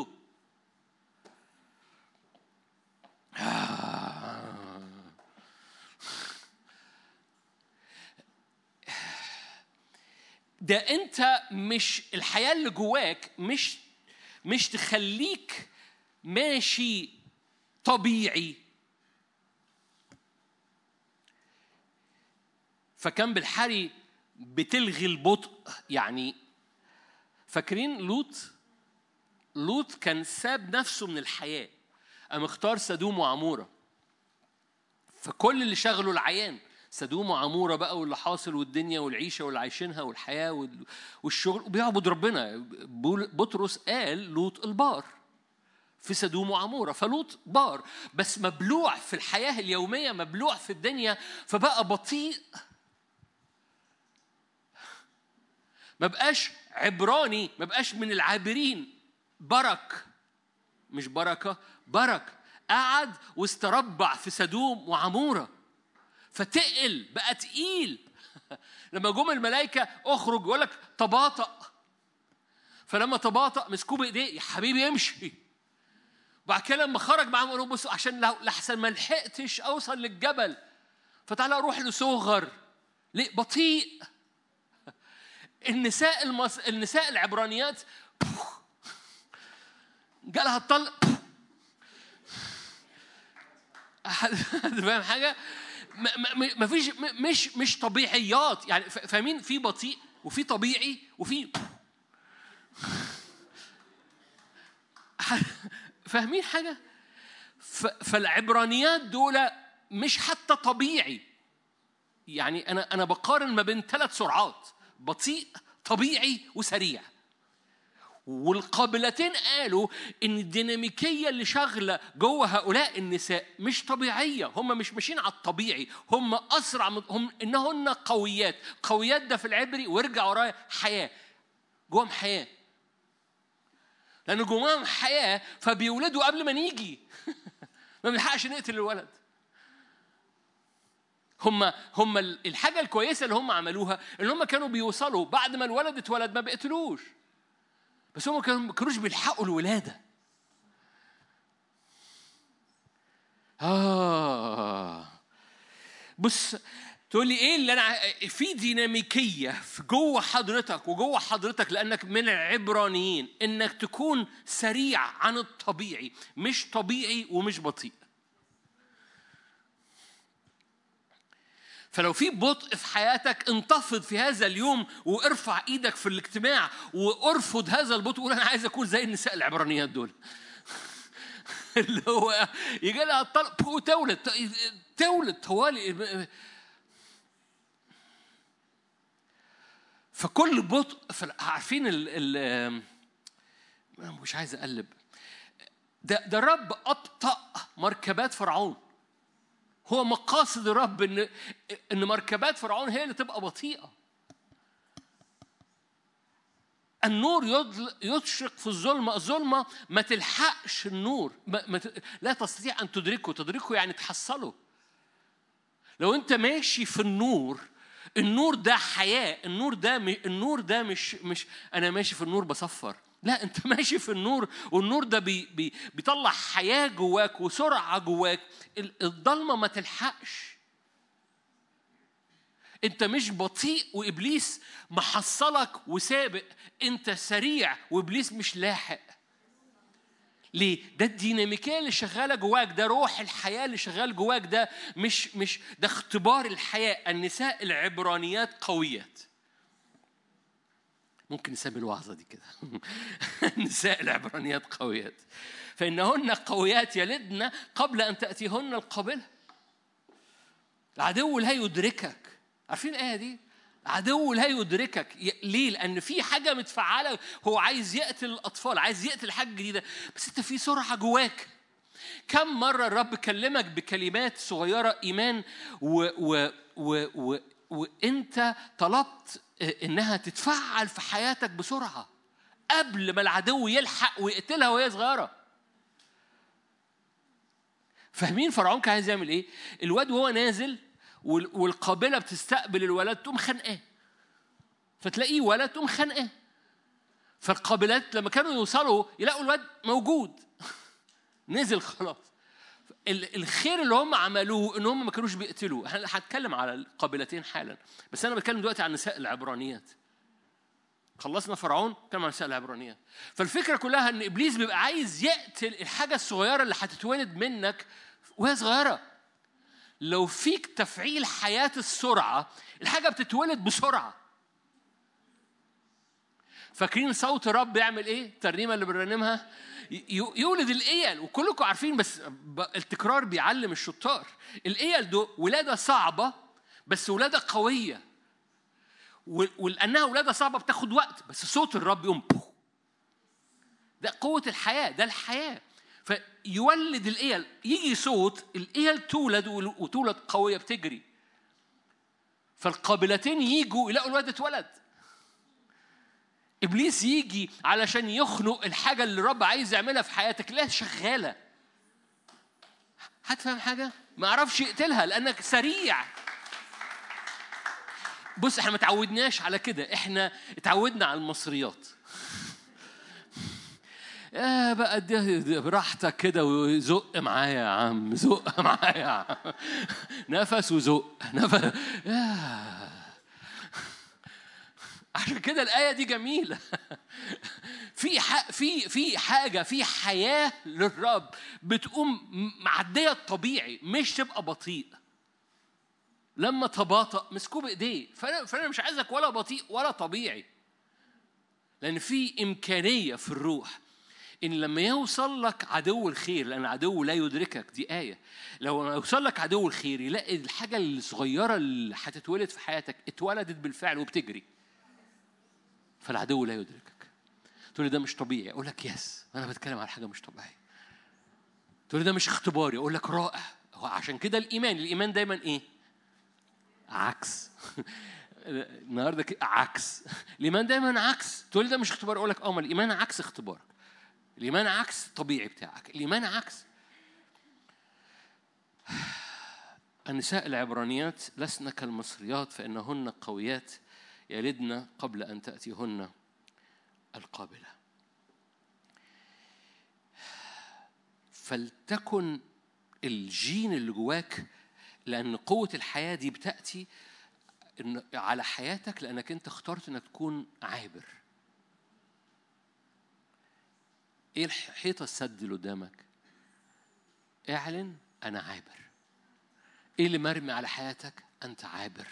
ده انت مش الحياه اللي جواك مش مش تخليك ماشي طبيعي فكان بالحري بتلغي البطء يعني فاكرين لوط لوط كان ساب نفسه من الحياه قام اختار سدوم وعموره فكل اللي شغله العيان سدوم وعموره بقى واللي حاصل والدنيا والعيشه واللي عايشينها والحياه والشغل وبيعبد ربنا بطرس قال لوط البار في سدوم وعموره فلوط بار بس مبلوع في الحياه اليوميه مبلوع في الدنيا فبقى بطيء ما بقاش عبراني ما بقاش من العابرين برك مش بركة بركة قعد واستربع في سدوم وعمورة فتقل بقى تقيل لما جم الملائكة اخرج يقول لك تباطأ فلما تباطأ مسكوه بإيديه يا حبيبي امشي وبعد كده لما خرج معاهم قالوا بصوا عشان لو لحسن ما لحقتش اوصل للجبل فتعالى اروح لصغر ليه بطيء النساء المص... النساء العبرانيات جالها الطلق فاهم حاجه ما فيش مش مش طبيعيات يعني فاهمين في بطيء وفي طبيعي وفي فاهمين حاجه فالعبرانيات دول مش حتى طبيعي يعني انا انا بقارن ما بين ثلاث سرعات بطيء طبيعي وسريع والقابلتين قالوا ان الديناميكيه اللي شغله جوه هؤلاء النساء مش طبيعيه هم مش ماشيين على الطبيعي هم اسرع من هم انهن قويات قويات ده في العبري وارجع ورايا حياه جواهم حياه لان جواهم حياه فبيولدوا قبل ما نيجي ما بنلحقش نقتل الولد هم هم الحاجه الكويسه اللي هم عملوها ان هم كانوا بيوصلوا بعد ما الولد اتولد ما بيقتلوش بس هم كانوا ما كانوش بيلحقوا الولاده آه بص تقول لي ايه اللي انا في ديناميكيه في جوه حضرتك وجوه حضرتك لانك من العبرانيين انك تكون سريع عن الطبيعي مش طبيعي ومش بطيء فلو في بطء في حياتك انتفض في هذا اليوم وارفع ايدك في الاجتماع وارفض هذا البطء وقول انا عايز اكون زي النساء العبرانيات دول اللي هو يجي لها الطلق وتولد تولد طوالي فكل بطء عارفين ال ال مش عايز اقلب ده ده الرب ابطا مركبات فرعون هو مقاصد الرب ان ان مركبات فرعون هي اللي تبقى بطيئه النور يشرق في الظلمة الظلمة ما تلحقش النور ما ما لا تستطيع أن تدركه تدركه يعني تحصله لو أنت ماشي في النور النور ده حياة النور ده النور ده مش مش أنا ماشي في النور بصفر لا انت ماشي في النور والنور ده بي بي بيطلع حياه جواك وسرعه جواك الضلمه ما تلحقش انت مش بطيء وابليس محصلك وسابق انت سريع وابليس مش لاحق ليه؟ ده الديناميكيه اللي شغاله جواك ده روح الحياه اللي شغال جواك ده مش مش ده اختبار الحياه النساء العبرانيات قويات ممكن نسمي الوعظة دي كده نساء العبرانيات قويات فإنهن قويات يلدن قبل أن تأتيهن القابلة العدو لا يدركك عارفين الآية دي؟ عدو لا يدركك ليه؟ لأن في حاجة متفعلة هو عايز يقتل الأطفال عايز يقتل حاجة جديدة بس أنت في سرعة جواك كم مرة الرب كلمك بكلمات صغيرة إيمان و, و, و, و وانت طلبت انها تتفعل في حياتك بسرعه قبل ما العدو يلحق ويقتلها وهي صغيره فاهمين فرعون كان عايز يعمل ايه الواد وهو نازل والقابله بتستقبل الولد تقوم خانقاه فتلاقيه ولد تقوم خانقاه فالقابلات لما كانوا يوصلوا يلاقوا الواد موجود نزل خلاص الخير اللي هم عملوه ان هم ما كانوش بيقتلوا احنا هتكلم على القابلتين حالا بس انا بتكلم دلوقتي عن نساء العبرانيات خلصنا فرعون كان عن نساء العبرانيات فالفكره كلها ان ابليس بيبقى عايز يقتل الحاجه الصغيره اللي هتتولد منك وهي صغيره لو فيك تفعيل حياه السرعه الحاجه بتتولد بسرعه فاكرين صوت الرب يعمل ايه الترنيمه اللي بنرنمها يولد الايل وكلكم عارفين بس التكرار بيعلم الشطار الايل ده ولاده صعبه بس ولاده قويه ولانها ولاده صعبه بتاخد وقت بس صوت الرب يقوم ده قوه الحياه ده الحياه فيولد الايل يجي صوت الايل تولد وتولد قويه بتجري فالقابلتين يجوا يلاقوا الواد اتولد ابليس يجي علشان يخنق الحاجه اللي الرب عايز يعملها في حياتك لا شغاله هتفهم حاجه ما اعرفش يقتلها لانك سريع بص احنا ما تعودناش على كده احنا اتعودنا على المصريات يا بقى دي براحتك كده وزق معايا يا عم زق معايا يا عم نفس وزق نفس عشان كده الآية دي جميلة في في في حاجة في حياة للرب بتقوم معدية الطبيعي مش تبقى بطيء لما تباطأ مسكوه بإيديه فأنا فأنا مش عايزك ولا بطيء ولا طبيعي لأن في إمكانية في الروح إن لما يوصل لك عدو الخير لأن عدو لا يدركك دي آية لو يوصل لك عدو الخير يلاقي الحاجة الصغيرة اللي هتتولد في حياتك اتولدت بالفعل وبتجري فالعدو لا يدركك تقول لي ده مش طبيعي اقول لك يس انا بتكلم على حاجه مش طبيعيه تقول لي ده مش اختباري اقول لك رائع هو عشان كده الايمان الايمان دايما ايه عكس النهارده عكس الايمان دايما عكس تقول لي ده مش اختبار اقول لك اه ما الايمان عكس اختبارك الايمان عكس الطبيعي بتاعك الايمان عكس النساء العبرانيات لسن كالمصريات فانهن قويات يلدن قبل أن تأتيهن القابلة فلتكن الجين اللي جواك لأن قوة الحياة دي بتأتي على حياتك لأنك أنت اخترت أنك تكون عابر إيه الحيطة السد اللي قدامك؟ اعلن أنا عابر إيه اللي مرمي على حياتك؟ أنت عابر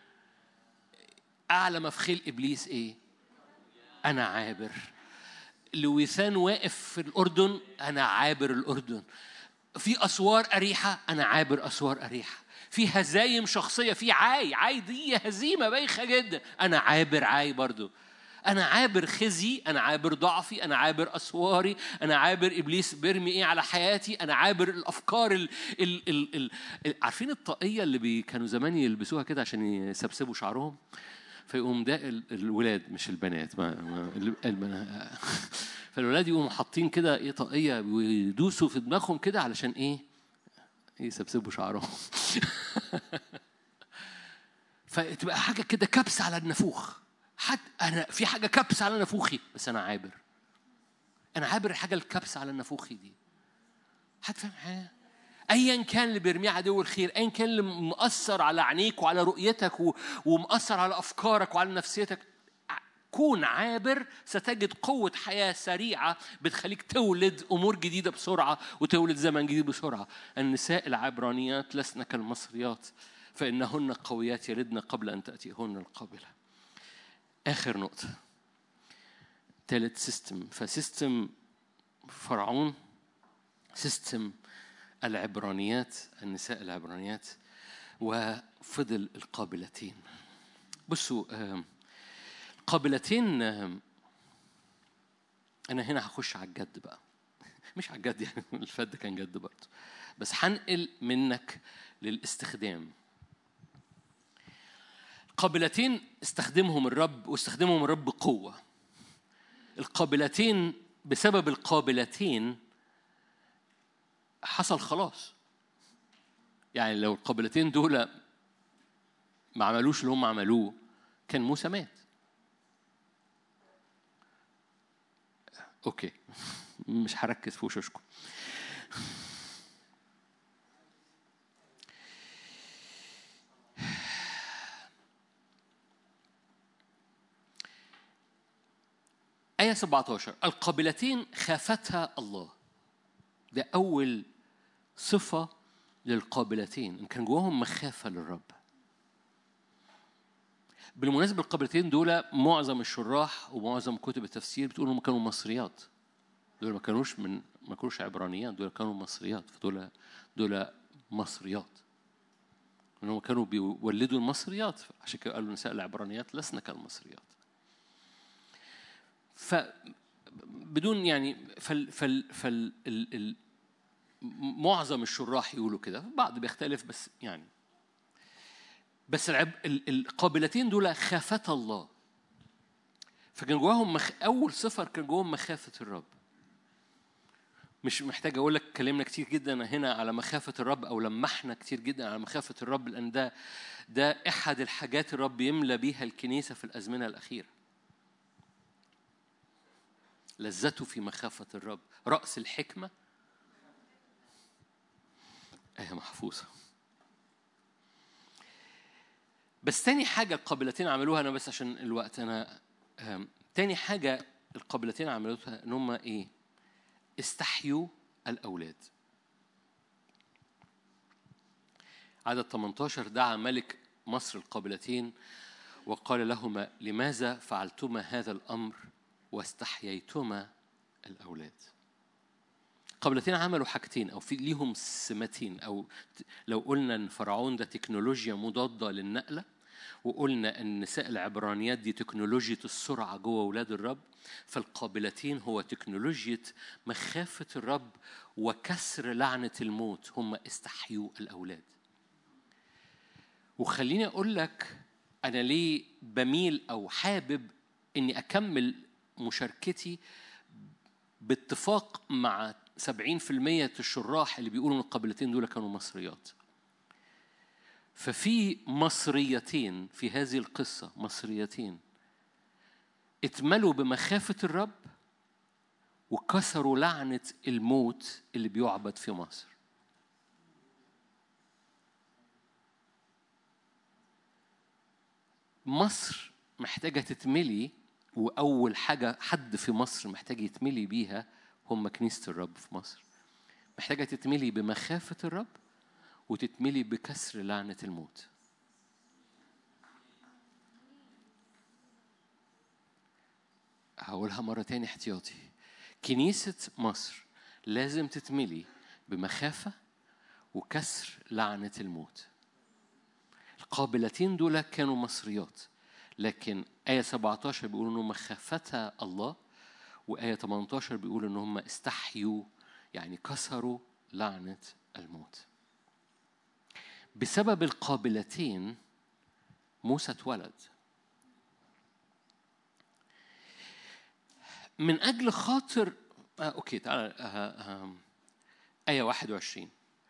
أعلى ما في خيل إبليس إيه؟ أنا عابر لويثان واقف في الأردن أنا عابر الأردن في أسوار أريحة أنا عابر أسوار أريحة في هزايم شخصية في عاي عاي دي هزيمة بايخة جدا أنا عابر عاي برضو أنا عابر خزي أنا عابر ضعفي أنا عابر أسواري أنا عابر إبليس بيرمي إيه على حياتي أنا عابر الأفكار ال ال ال ال عارفين الطاقية اللي بي كانوا زمان يلبسوها كده عشان يسبسبوا شعرهم فيقوم ده الولاد مش البنات ما, ما البنات فالولاد يقوموا حاطين كده ايه طاقيه ويدوسوا في دماغهم كده علشان ايه يسبسبوا شعرهم فتبقى حاجه كده كبس على النافوخ حتى انا في حاجه كبس على نافوخي بس انا عابر انا عابر الحاجه الكبس على نافوخي دي حد فاهم حاجه ايا كان اللي بيرميه عدو الخير ايا كان اللي مؤثر على عينيك وعلى رؤيتك ومؤثر على افكارك وعلى نفسيتك كون عابر ستجد قوة حياة سريعة بتخليك تولد أمور جديدة بسرعة وتولد زمن جديد بسرعة النساء العبرانيات لسن كالمصريات فإنهن قويات يلدن قبل أن تأتيهن القابلة آخر نقطة ثالث سيستم فسيستم فرعون سيستم العبرانيات النساء العبرانيات وفضل القابلتين بصوا القابلتين أنا هنا هخش على الجد بقى مش على الجد يعني الفد كان جد برضه بس هنقل منك للاستخدام القابلتين استخدمهم الرب واستخدمهم الرب بقوة القابلتين بسبب القابلتين حصل خلاص يعني لو القبيلتين دول ما عملوش اللي هم عملوه كان موسى مات اوكي مش هركز في وشوشكم آية 17 القبيلتين خافتها الله ده أول صفة للقابلتين إن كان جواهم مخافة للرب بالمناسبة القابلتين دول معظم الشراح ومعظم كتب التفسير بتقول انهم كانوا مصريات دول ما كانوش من ما كانوش عبرانيات دول كانوا مصريات فدول دول مصريات انهم كانوا بيولدوا المصريات عشان كده قالوا نساء العبرانيات لسنا كالمصريات ف بدون يعني فال فال فال ال ال معظم الشراح يقولوا كده بعض بيختلف بس يعني بس العب القابلتين دول خافتا الله فكان جواهم مخ... اول صفر كان جواهم مخافه الرب مش محتاج اقول لك كلمنا كتير جدا هنا على مخافه الرب او لمحنا كتير جدا على مخافه الرب لان ده ده احد الحاجات الرب يملى بيها الكنيسه في الازمنه الاخيره لذته في مخافه الرب راس الحكمه ايه محفوظه بس تاني حاجه القابلتين عملوها انا بس عشان الوقت انا تاني حاجه القابلتين عملوها ان هم ايه استحيوا الأولاد عدد 18 دعا ملك مصر القابلتين وقال لهما لماذا فعلتما هذا الأمر واستحييتما الأولاد قبلتين عملوا حاجتين أو في ليهم سمتين أو لو قلنا إن فرعون ده تكنولوجيا مضادة للنقلة وقلنا ان نساء العبرانيات دي تكنولوجيا السرعه جوه اولاد الرب فالقابلتين هو تكنولوجيا مخافه الرب وكسر لعنه الموت هم استحيوا الاولاد وخليني اقول لك انا ليه بميل او حابب اني اكمل مشاركتي باتفاق مع 70% الشراح اللي بيقولوا ان القابلتين دول كانوا مصريات ففي مصريتين في هذه القصة مصريتين اتملوا بمخافة الرب وكسروا لعنة الموت اللي بيعبد في مصر مصر محتاجة تتملي وأول حاجة حد في مصر محتاج يتملي بيها هم كنيسة الرب في مصر محتاجة تتملي بمخافة الرب وتتملي بكسر لعنة الموت هقولها مرة تاني احتياطي كنيسة مصر لازم تتملي بمخافة وكسر لعنة الموت القابلتين دول كانوا مصريات لكن آية 17 بيقول إنهم مخافتا الله وآية 18 بيقول إن هم استحيوا يعني كسروا لعنة الموت بسبب القابلتين موسى اتولد من أجل خاطر آه أوكي تعال آه آه آية 21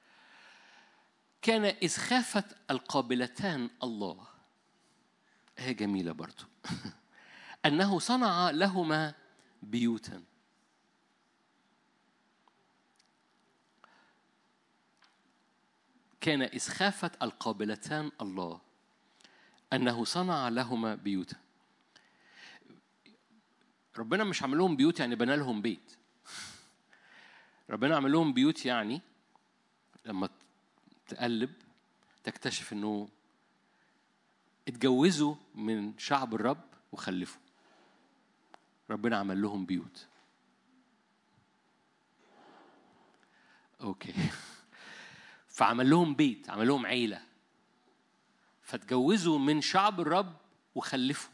كان إذ خافت القابلتان الله آية جميلة برضو أنه صنع لهما بيوتا كان إذ خافت القابلتان الله أنه صنع لهما بيوتا ربنا مش عمل لهم بيوت يعني بنى لهم بيت ربنا عمل لهم بيوت يعني لما تقلب تكتشف انه اتجوزوا من شعب الرب وخلفوا ربنا عمل لهم بيوت اوكي فعمل لهم بيت عمل لهم عيلة فتجوزوا من شعب الرب وخلفوا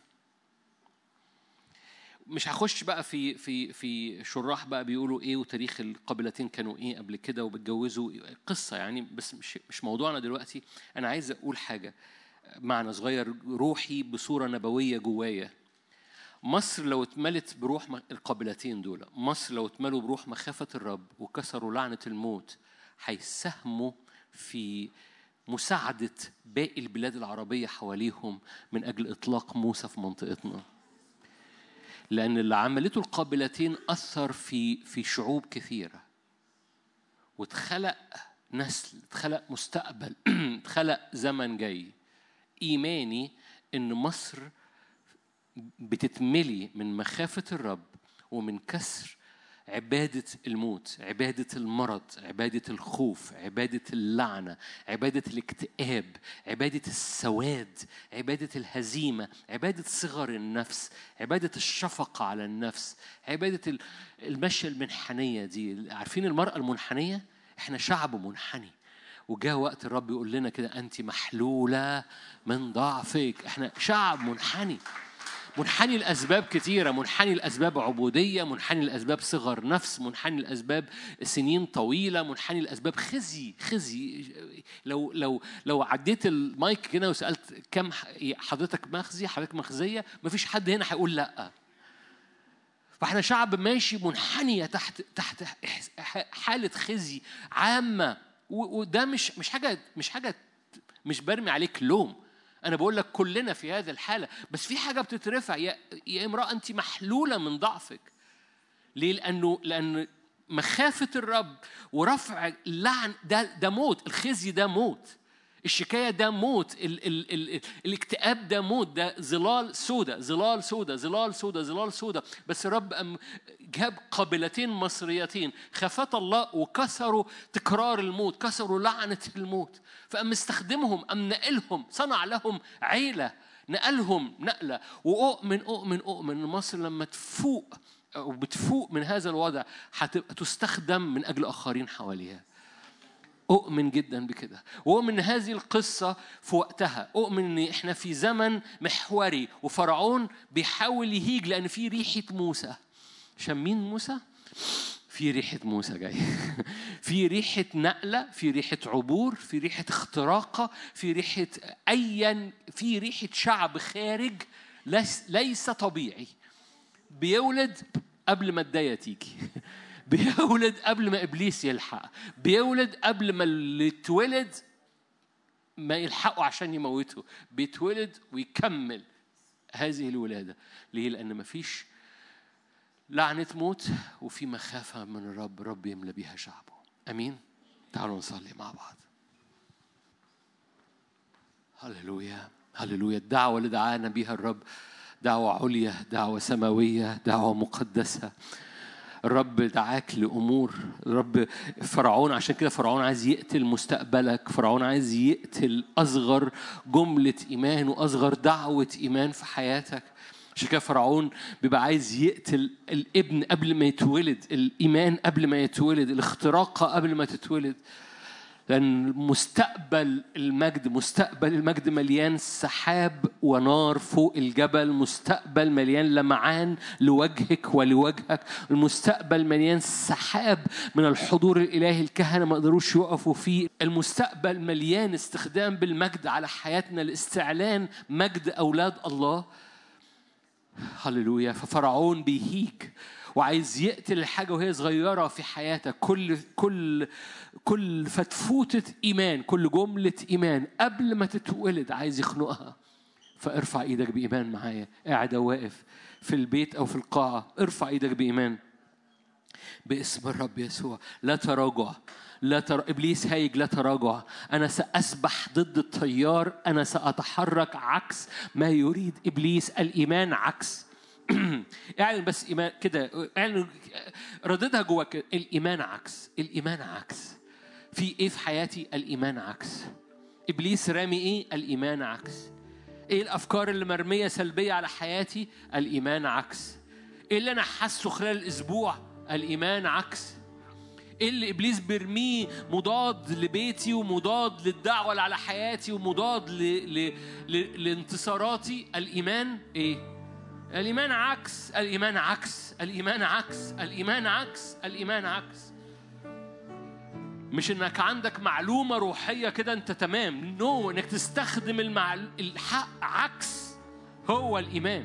مش هخش بقى في في في شراح بقى بيقولوا ايه وتاريخ القبيلتين كانوا ايه قبل كده وبتجوزوا قصه يعني بس مش مش موضوعنا دلوقتي انا عايز اقول حاجه معنى صغير روحي بصوره نبويه جوايا مصر لو اتملت بروح القبيلتين دول مصر لو اتملوا بروح مخافه الرب وكسروا لعنه الموت هيساهموا في مساعدة باقي البلاد العربية حواليهم من أجل إطلاق موسى في منطقتنا لأن اللي عملته القابلتين أثر في في شعوب كثيرة واتخلق نسل اتخلق مستقبل اتخلق زمن جاي إيماني إن مصر بتتملي من مخافة الرب ومن كسر عبادة الموت عبادة المرض عبادة الخوف عبادة اللعنة عبادة الاكتئاب عبادة السواد عبادة الهزيمة عبادة صغر النفس عبادة الشفقة على النفس عبادة المشية المنحنية دي عارفين المرأة المنحنية احنا شعب منحني وجاء وقت الرب يقول لنا كده أنت محلولة من ضعفك احنا شعب منحني منحني لأسباب كثيرة منحني لأسباب عبودية منحني لأسباب صغر نفس منحني لأسباب سنين طويلة منحني لأسباب خزي خزي لو لو لو عديت المايك كده وسألت كم حضرتك مخزي حضرتك مخزية مفيش حد هنا هيقول لأ فاحنا شعب ماشي منحنية تحت تحت حالة خزي عامة وده مش مش حاجة مش حاجة مش برمي عليك لوم أنا بقول لك كلنا في هذه الحالة بس في حاجة بتترفع يا يا امرأة أنت محلولة من ضعفك ليه؟ لأنه لأن مخافة الرب ورفع اللعن ده ده موت الخزي ده موت الشكاية ده موت ال ال ال الاكتئاب ده موت ده ظلال سودة ظلال سودة ظلال سودة ظلال سودة بس الرب أم جاب قابلتين مصريتين خافت الله وكسروا تكرار الموت كسروا لعنة الموت فأم استخدمهم أم نقلهم صنع لهم عيلة نقلهم نقلة وأؤمن أؤمن أؤمن مصر لما تفوق أو بتفوق من هذا الوضع هتبقى تستخدم من أجل آخرين حواليها أؤمن جدا بكده وأؤمن هذه القصة في وقتها أؤمن إن إحنا في زمن محوري وفرعون بيحاول يهيج لأن في ريحة موسى شامين موسى؟ في ريحة موسى جاي في ريحة نقلة في ريحة عبور في ريحة اختراقة في ريحة أيا في ريحة شعب خارج ليس طبيعي بيولد قبل ما الداية تيجي بيولد قبل ما ابليس يلحق بيولد قبل ما اللي اتولد ما يلحقوا عشان يموته بيتولد ويكمل هذه الولاده ليه لان ما فيش لعنه موت وفي مخافه من الرب رب يملى بيها شعبه امين تعالوا نصلي مع بعض هللويا هللويا الدعوه اللي دعانا بيها الرب دعوه عليا دعوه سماويه دعوه مقدسه الرب دعاك لأمور الرب فرعون عشان كده فرعون عايز يقتل مستقبلك فرعون عايز يقتل أصغر جملة إيمان وأصغر دعوة إيمان في حياتك عشان كده فرعون بيبقى عايز يقتل الابن قبل ما يتولد الإيمان قبل ما يتولد الاختراقة قبل ما تتولد لأن مستقبل المجد مستقبل المجد مليان سحاب ونار فوق الجبل مستقبل مليان لمعان لوجهك ولوجهك المستقبل مليان سحاب من الحضور الإلهي الكهنة ما قدروش يقفوا فيه المستقبل مليان استخدام بالمجد على حياتنا لاستعلان مجد أولاد الله هللويا ففرعون بيهيج وعايز يقتل الحاجة وهي صغيرة في حياتك كل كل كل فتفوتة إيمان كل جملة إيمان قبل ما تتولد عايز يخنقها فارفع ايدك بإيمان معايا قاعد واقف في البيت أو في القاعة ارفع ايدك بإيمان باسم الرب يسوع لا تراجع لا تر... ابليس هايج لا تراجع انا ساسبح ضد التيار انا ساتحرك عكس ما يريد ابليس الايمان عكس اعلن بس ايمان كده اعلن رددها جواك الايمان عكس الايمان عكس في ايه في حياتي الايمان عكس ابليس رامي ايه الايمان عكس ايه الافكار اللي مرميه سلبيه على حياتي الايمان عكس ايه اللي انا حاسه خلال الاسبوع الايمان عكس ايه اللي ابليس بيرميه مضاد لبيتي ومضاد للدعوه اللي على حياتي ومضاد ل... ل... ل... لانتصاراتي الايمان ايه الإيمان عكس الإيمان عكس الإيمان عكس الإيمان عكس الإيمان عكس مش انك عندك معلومه روحيه كده انت تمام نو no. انك تستخدم المعل... الحق عكس هو الايمان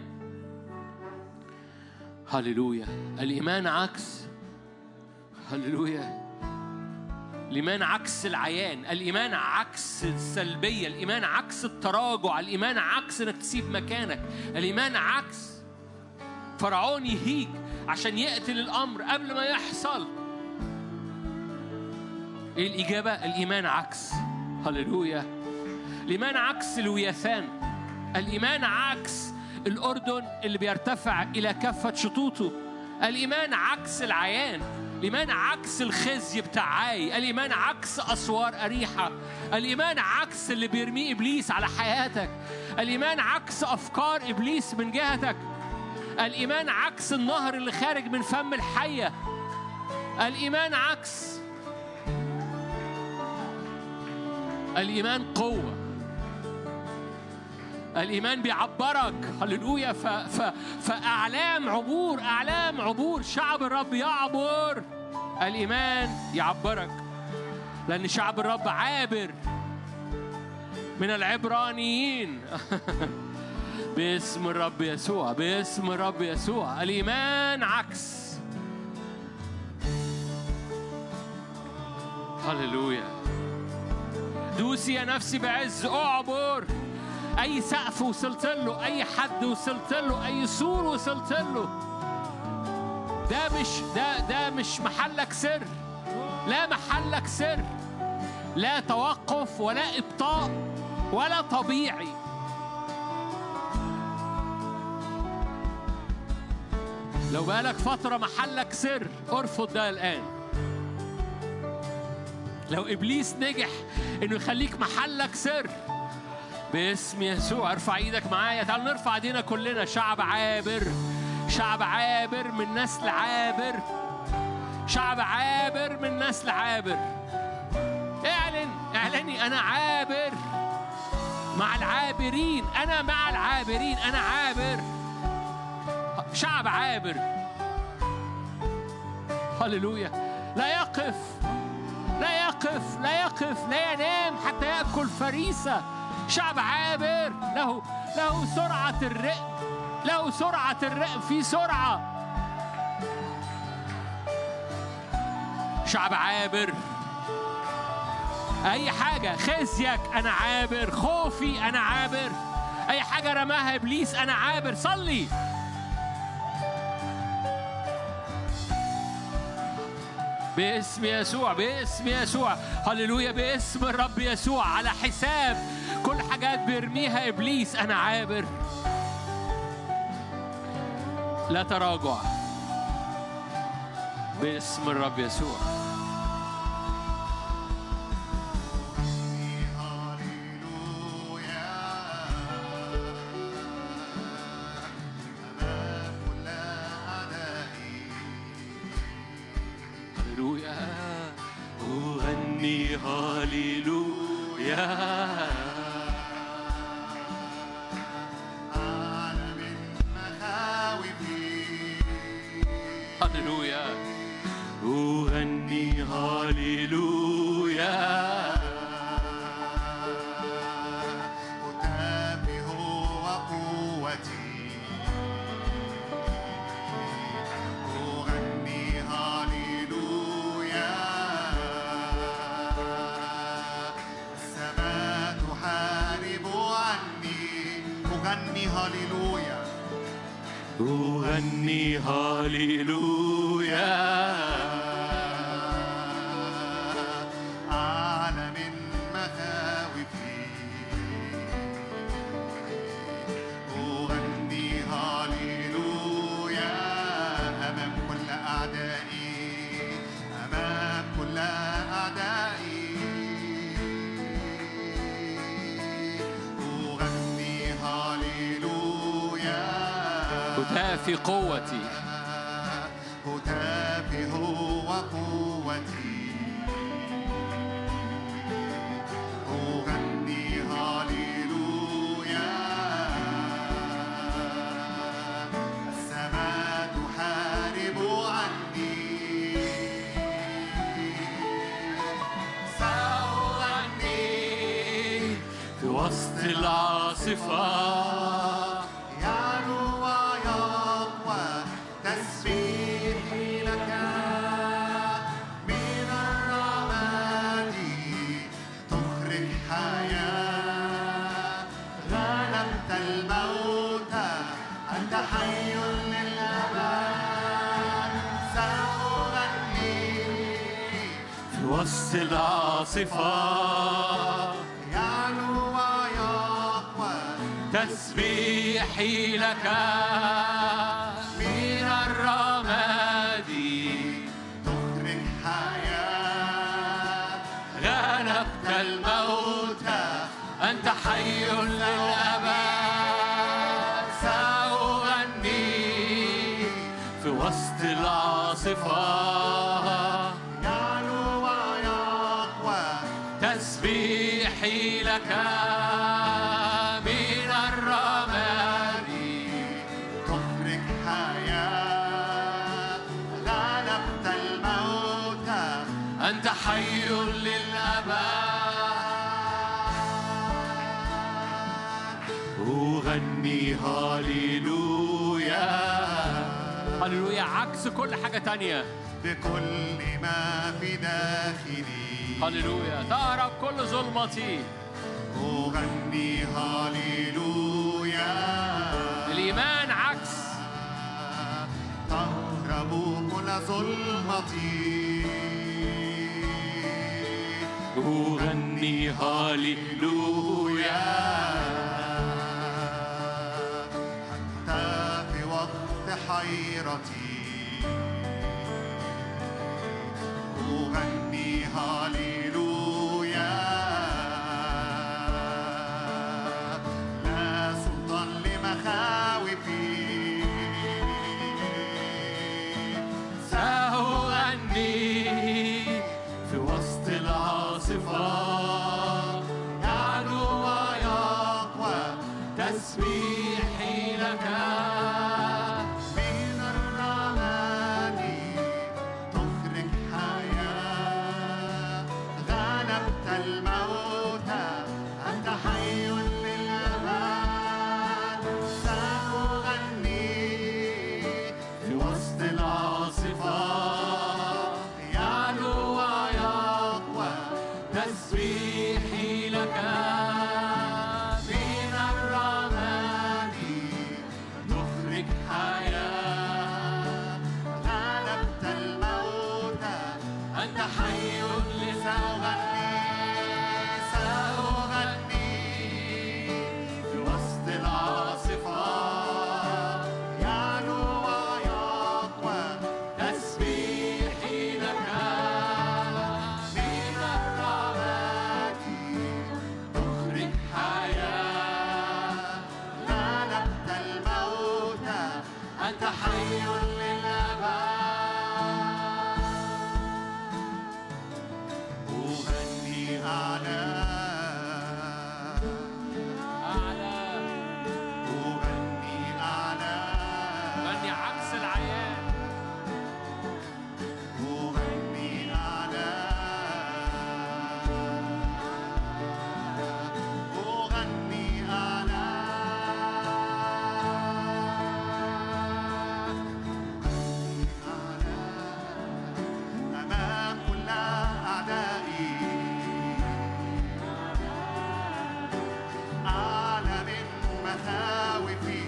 هللويا الايمان عكس هللويا الإيمان عكس العيان الإيمان عكس السلبية الإيمان عكس التراجع الإيمان عكس إنك تسيب مكانك الإيمان عكس فرعون يهيج عشان يقتل الأمر قبل ما يحصل إيه الإجابة؟ الإيمان عكس هللويا الإيمان عكس الوياثان الإيمان عكس الأردن اللي بيرتفع إلى كافة شطوطه الإيمان عكس العيان الإيمان عكس الخزي بتاع عاي الإيمان عكس أسوار أريحة الإيمان عكس اللي بيرميه إبليس على حياتك الإيمان عكس أفكار إبليس من جهتك الإيمان عكس النهر اللي خارج من فم الحية الإيمان عكس الإيمان قوة الإيمان بيعبرك هللويا ف... ف... فأعلام عبور أعلام عبور شعب الرب يعبر الإيمان يعبرك لأن شعب الرب عابر من العبرانيين باسم الرب يسوع باسم الرب يسوع الإيمان عكس هللويا دوسي يا نفسي بعز اعبر اي سقف وصلت له اي حد وصلت له اي سور وصلت له ده مش ده ده مش محلك سر لا محلك سر لا توقف ولا ابطاء ولا طبيعي لو بقالك فترة محلك سر ارفض ده الآن لو إبليس نجح إنه يخليك محلك سر باسم يسوع ارفع ايدك معايا تعال نرفع ايدينا كلنا شعب عابر شعب عابر من نسل عابر شعب عابر من نسل عابر اعلن اعلني انا عابر مع العابرين انا مع العابرين انا عابر شعب عابر هللويا لا يقف لا يقف لا يقف لا ينام حتى ياكل فريسه شعب عابر له له سرعه الرئم له سرعه الرئم في سرعه شعب عابر اي حاجه خزيك انا عابر خوفي انا عابر اي حاجه رماها ابليس انا عابر صلي باسم يسوع باسم يسوع هللويا باسم الرب يسوع على حساب كل حاجات بيرميها ابليس انا عابر لا تراجع باسم الرب يسوع هللويا أغني هللويا هللويا أغني هللويا أتابه وقوتي أغني هاليلويا السماء تحارب عني أغني هاليلويا أغني هللويا أعلى من مخاوفي أغني هاليلويا أمام كل أعدائي أمام كل أعدائي أغني هاليلويا هتافي قوتي هتافه وقوتي أغني هاليلويا السماء تحارب عني سأغني في وسط العاصفة يعلو ويقوى تسبيحي لك من الرماد تخرج حياة غلبت الموت أنت حي للأبد سأغني في وسط العاصفة يعلو ويقوى تسبيحي لك من الرماد تخرج حياة غلبت الموت أنت حي للأبد سأغني في وسط العاصفة يعلو ويقوى تسبيحي لك من الرماد تخرج حياة غلبت الموت أنت حي للأبد أغني أغني هاليلويا هللويا عكس كل حاجة تانية بكل ما في داخلي هللويا تهرب كل ظلمتي أغني هاليلويا الإيمان عكس تهرب كل ظلمتي أغني هللويا حتى في وقت حيرتي أغني هاليلويا لا سلطان لمخاوفي سأغني في وسط العاصفة يعلو ويقوى تسبيحي لك من الرماد تخرج حياة غلبت الموت أنت حي للأبد سأغني في وسط العاصفة يعلو ويقوى تسبيحي لك من الرماد تخرج حياة غلبت الموت أنت حي سأغني سأغني في وسط العاصفة يعلو ويقوى تسبيحي لك من الرماد تخرج حياة غلبت الموت أنت حي للأبد أغني أعلى أعلى أغني أعلى غني عكس العيان أغني أعلى أغني أعلى أمام كل أعدائي أعلى من مخاوفي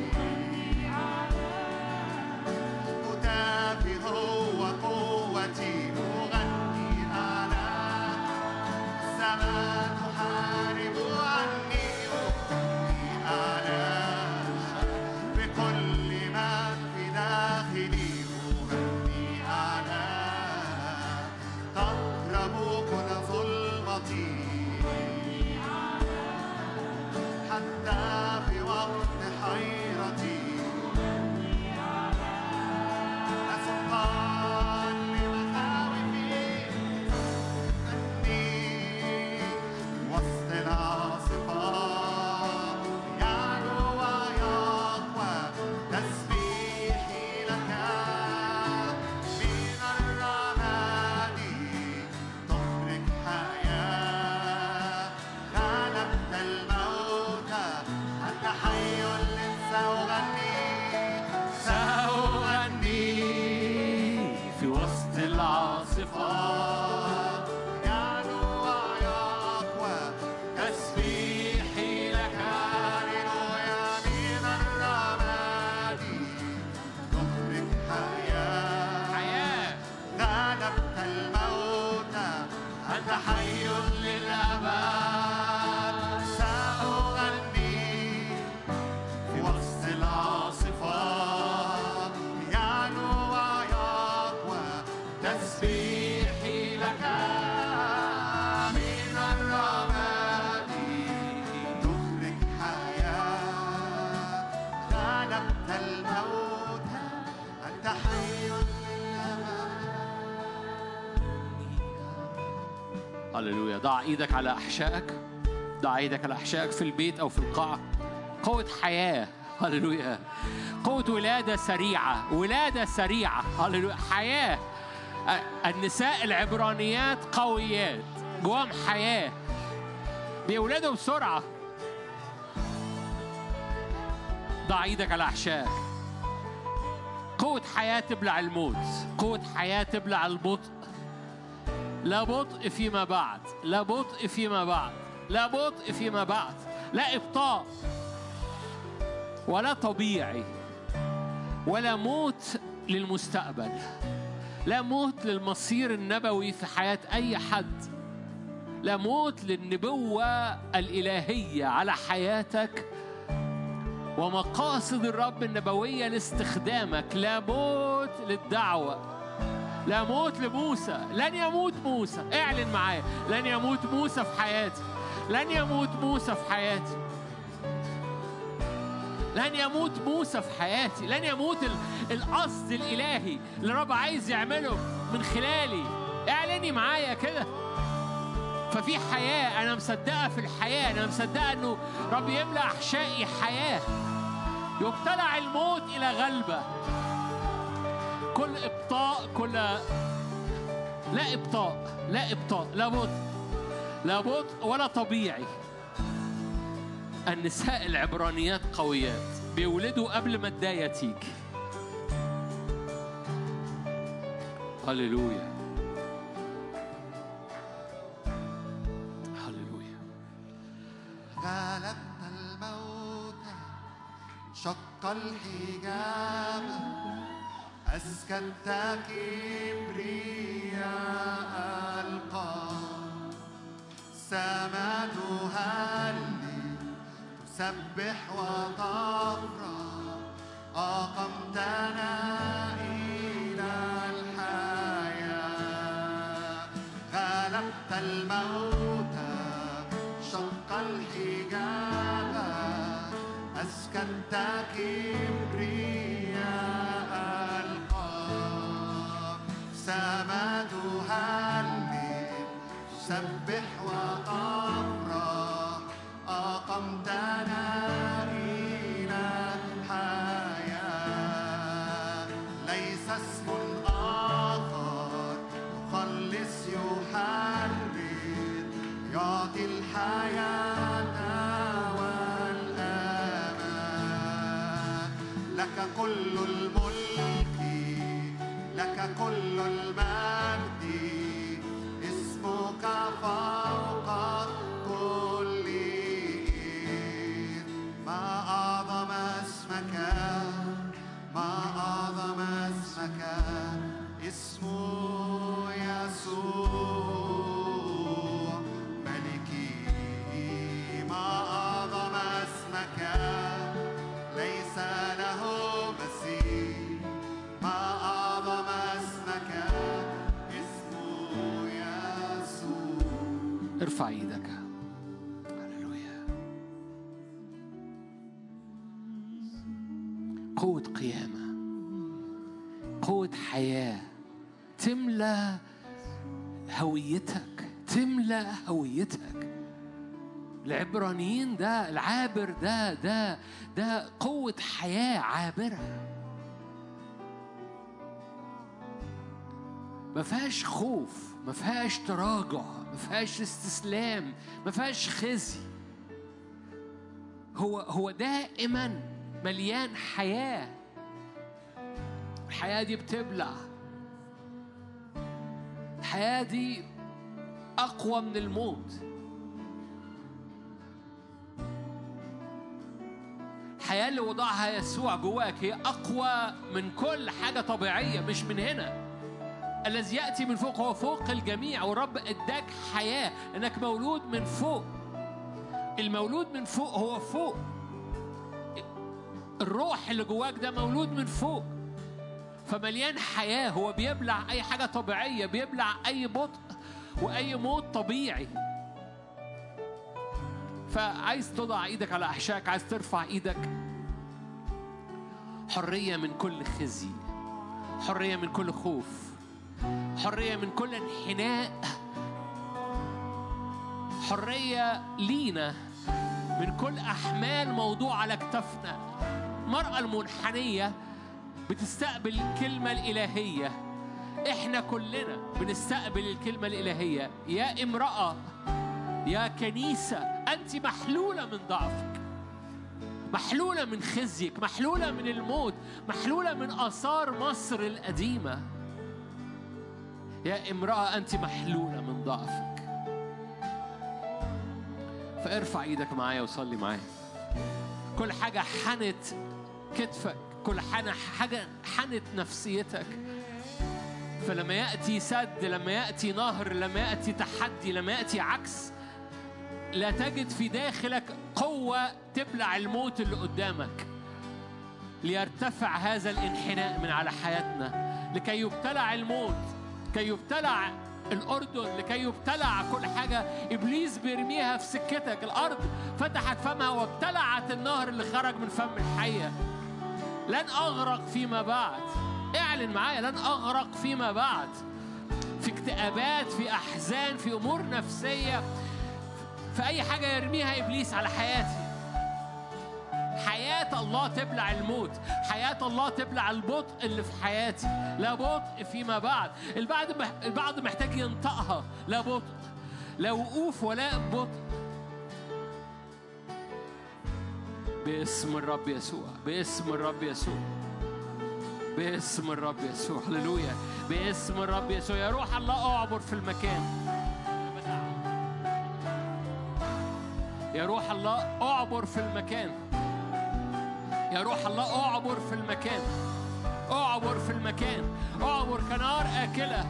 هتافي هو قوتي أغني أعلى السماء تحارب عني أغني أعلى بكل ما في داخلي أغني أعلى تقرب كل ظلمتي حتى في وقت حيرتي لا سلطان لمخاوفي أني وسط العاصفة يعلو ويقوى تسبيحي لك من الرماد تخرج حياة غلبت الموت أنت حي سأغني سأغني في وسط العاصفة يعلو ويقوى تسبيحي لك هللويا من الرماد تخرج حياة حياة غلبت الموت أنت حي للأبد سأغني في وسط العاصفة يعلو ويقوى تسبيحي لك من الرماد تخرج حياة غلبت الموت أنت حي هللويا ضع ايدك على احشائك ضع ايدك على احشائك في البيت او في القاعه قوه حياه هللويا قوه ولاده سريعه ولاده سريعه هللويا حياه أ- النساء العبرانيات قويات جواهم حياه بيولدوا بسرعه ضع ايدك على احشائك قوة حياة تبلع الموت قوة حياة تبلع البطء لا بطء فيما بعد لا بطء فيما بعد لا بطء فيما بعد لا إبطاء ولا طبيعي ولا موت للمستقبل لا موت للمصير النبوي في حياة أي حد لا موت للنبوة الإلهية على حياتك ومقاصد الرب النبوية لاستخدامك لا موت للدعوة لا موت لموسى لن يموت موسى اعلن معايا لن يموت موسى في حياتي لن يموت موسى في حياتي لن يموت موسى في حياتي لن يموت ال- القصد الإلهي اللي الرب عايز يعمله من خلالي اعلني معايا كده ففي حياة أنا مصدقة في الحياة أنا مصدقة إنه رب يملأ أحشائي حياة يبتلع الموت إلى غلبة كل إبطاء كل لا إبطاء لا إبطاء لا بطء لا بطء ولا طبيعي النساء العبرانيات قويات بيولدوا قبل ما الداية تيجي هللويا هللويا غلبت الموت شق الحجاب أسكنت كبرياء القلب سماتها لي تسبح وتفرح أقمتنا إلى الحياة غلبت الموت شق الحجاب أسكنت كبرياء القلب سماتها الليل سبح وتفرح أقمتنا إلى الحياة ليس اسم آخر يخلص يحرر يعطي الحياة والأمان لك كل الملك لك كل المجد اسمك فوق كل اسم ما أعظم اسمك ما أعظم اسمك اسمه يسوع ملكي ما أعظم اسمك ليس له مثيل ما أعظم اسمك اسمه يسوع ارفع ايدك هللويا قوة قيامة قوة حياة تملى هويتك تملى هويتك العبرانيين ده العابر ده ده ده قوة حياة عابرة ما فيهاش خوف ما فيهاش تراجع ما فيهاش استسلام ما فيهاش خزي هو هو دائما مليان حياة الحياة دي بتبلع الحياة دي أقوى من الموت الحياة اللي وضعها يسوع جواك هي أقوى من كل حاجة طبيعية مش من هنا الذي يأتي من فوق هو فوق الجميع والرب اداك حياة انك مولود من فوق المولود من فوق هو فوق الروح اللي جواك ده مولود من فوق فمليان حياة هو بيبلع أي حاجة طبيعية بيبلع أي بطء وأي موت طبيعي فعايز تضع ايدك على احشائك عايز ترفع ايدك حريه من كل خزي حريه من كل خوف حريه من كل انحناء حريه لينا من كل احمال موضوع على كتفنا المراه المنحنيه بتستقبل الكلمه الالهيه احنا كلنا بنستقبل الكلمه الالهيه يا امراه يا كنيسة أنت محلولة من ضعفك محلولة من خزيك محلولة من الموت محلولة من آثار مصر القديمة يا امرأة أنت محلولة من ضعفك فارفع ايدك معايا وصلي معايا كل حاجة حنت كتفك كل حاجة حاجة حنت نفسيتك فلما يأتي سد لما يأتي نهر لما يأتي تحدي لما يأتي عكس لا تجد في داخلك قوة تبلع الموت اللي قدامك ليرتفع هذا الانحناء من على حياتنا لكي يبتلع الموت كي يبتلع الأردن لكي يبتلع كل حاجة إبليس بيرميها في سكتك الأرض فتحت فمها وابتلعت النهر اللي خرج من فم الحية لن أغرق فيما بعد اعلن معايا لن أغرق فيما بعد في اكتئابات في أحزان في أمور نفسية في أي حاجة يرميها إبليس على حياتي حياة الله تبلع الموت حياة الله تبلع البطء اللي في حياتي لا بطء فيما بعد البعض البعض محتاج ينطقها لا بطء لا وقوف ولا بطء باسم الرب يسوع باسم الرب يسوع باسم الرب يسوع هللويا باسم الرب يسوع يا روح الله اعبر في المكان يا روح الله اعبر في المكان يا روح الله اعبر في المكان اعبر في المكان اعبر كنار آكلة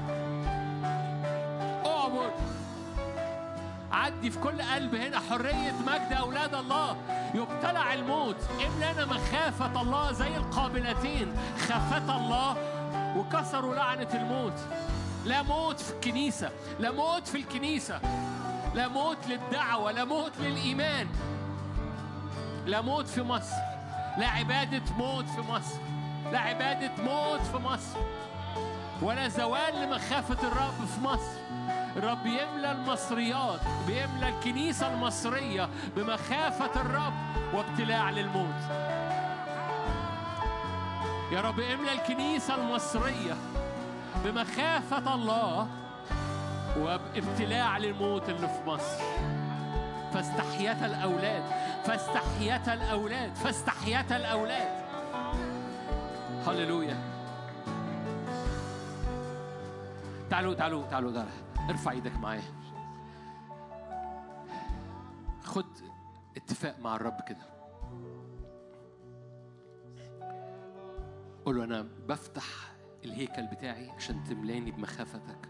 اعبر عدي في كل قلب هنا حرية مجد أولاد الله يبتلع الموت املأنا مخافة الله زي القابلتين خافة الله وكسروا لعنة الموت لا موت في الكنيسة لا موت في الكنيسة لا موت للدعوة لا موت للإيمان لا موت في مصر لا عبادة موت في مصر لا عبادة موت في مصر ولا زوال لمخافة الرب في مصر الرب يملى المصريات بيملى الكنيسة المصرية بمخافة الرب وابتلاع للموت يا رب املى الكنيسة المصرية بمخافة الله وابتلاع للموت اللي في مصر فاستحيت الأولاد فاستحيت الأولاد فاستحيت الأولاد هللويا تعالوا تعالوا تعالوا تعالوا ارفع ايدك معايا خد اتفاق مع الرب كده قول له انا بفتح الهيكل بتاعي عشان تملاني بمخافتك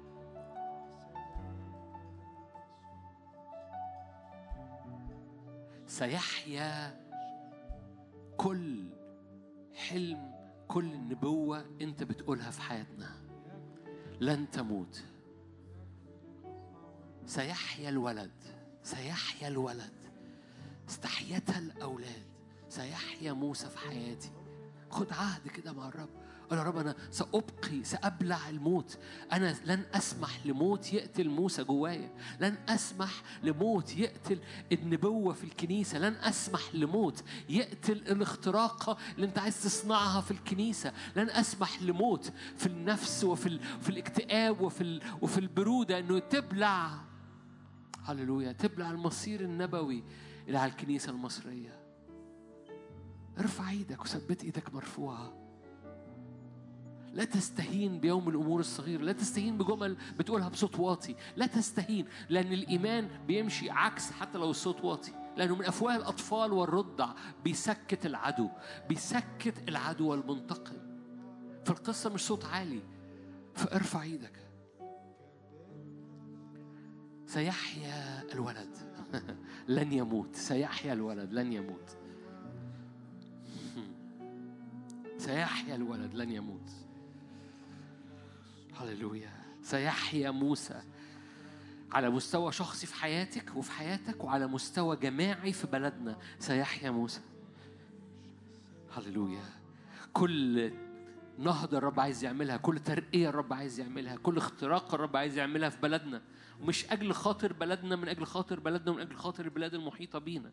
سيحيا كل حلم كل نبوة أنت بتقولها في حياتنا لن تموت سيحيا الولد سيحيا الولد استحيتها الأولاد سيحيا موسى في حياتي خد عهد كده مع الرب قال يا رب أنا سأبقي سأبلع الموت أنا لن أسمح لموت يقتل موسى جوايا لن أسمح لموت يقتل النبوة في الكنيسة لن أسمح لموت يقتل الاختراقة اللي أنت عايز تصنعها في الكنيسة لن أسمح لموت في النفس وفي ال... في الاكتئاب وفي ال... وفي البرودة إنه تبلع هللويا تبلع المصير النبوي اللي على الكنيسة المصرية ارفع ايدك وثبت ايدك مرفوعه لا تستهين بيوم الامور الصغيره لا تستهين بجمل بتقولها بصوت واطي لا تستهين لان الايمان بيمشي عكس حتى لو الصوت واطي لانه من افواه الاطفال والرضع بيسكت العدو بيسكت العدو والمنتقم فالقصه مش صوت عالي فارفع ايدك سيحيا الولد لن يموت سيحيا الولد لن يموت سيحيا الولد لن يموت هللويا سيحيا موسى على مستوى شخصي في حياتك وفي حياتك وعلى مستوى جماعي في بلدنا سيحيا موسى هللويا كل نهضة الرب عايز يعملها كل ترقية الرب عايز يعملها كل اختراق الرب عايز يعملها في بلدنا ومش أجل خاطر بلدنا من أجل خاطر بلدنا ومن أجل خاطر البلاد المحيطة بينا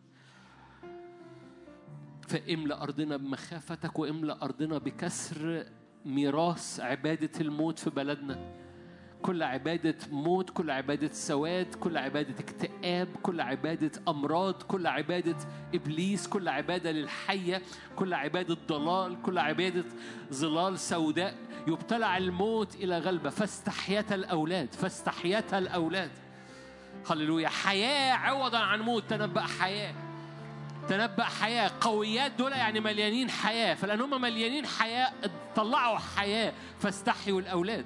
فاملأ أرضنا بمخافتك واملأ أرضنا بكسر ميراث عبادة الموت في بلدنا كل عبادة موت كل عبادة سواد كل عبادة اكتئاب كل عبادة أمراض كل عبادة إبليس كل عبادة للحية كل عبادة ضلال كل عبادة ظلال سوداء يبتلع الموت إلى غلبة فاستحيت الأولاد فاستحيت الأولاد هللويا حياة عوضا عن موت تنبأ حياة تنبأ حياة قويات دول يعني مليانين حياة فلأن هم مليانين حياة طلعوا حياة فاستحيوا الأولاد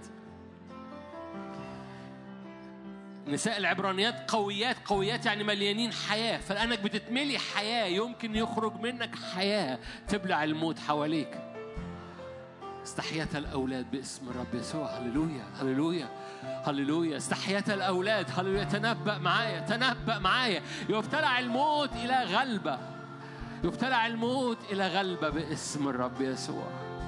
نساء العبرانيات قويات قويات يعني مليانين حياة فلأنك بتتملي حياة يمكن يخرج منك حياة تبلع الموت حواليك استحيت الأولاد باسم الرب يسوع هللويا هللويا هللويا استحيت الأولاد هللويا تنبأ معايا تنبأ معايا يبتلع الموت إلى غلبة يبتلع الموت إلى غلبة باسم الرب يسوع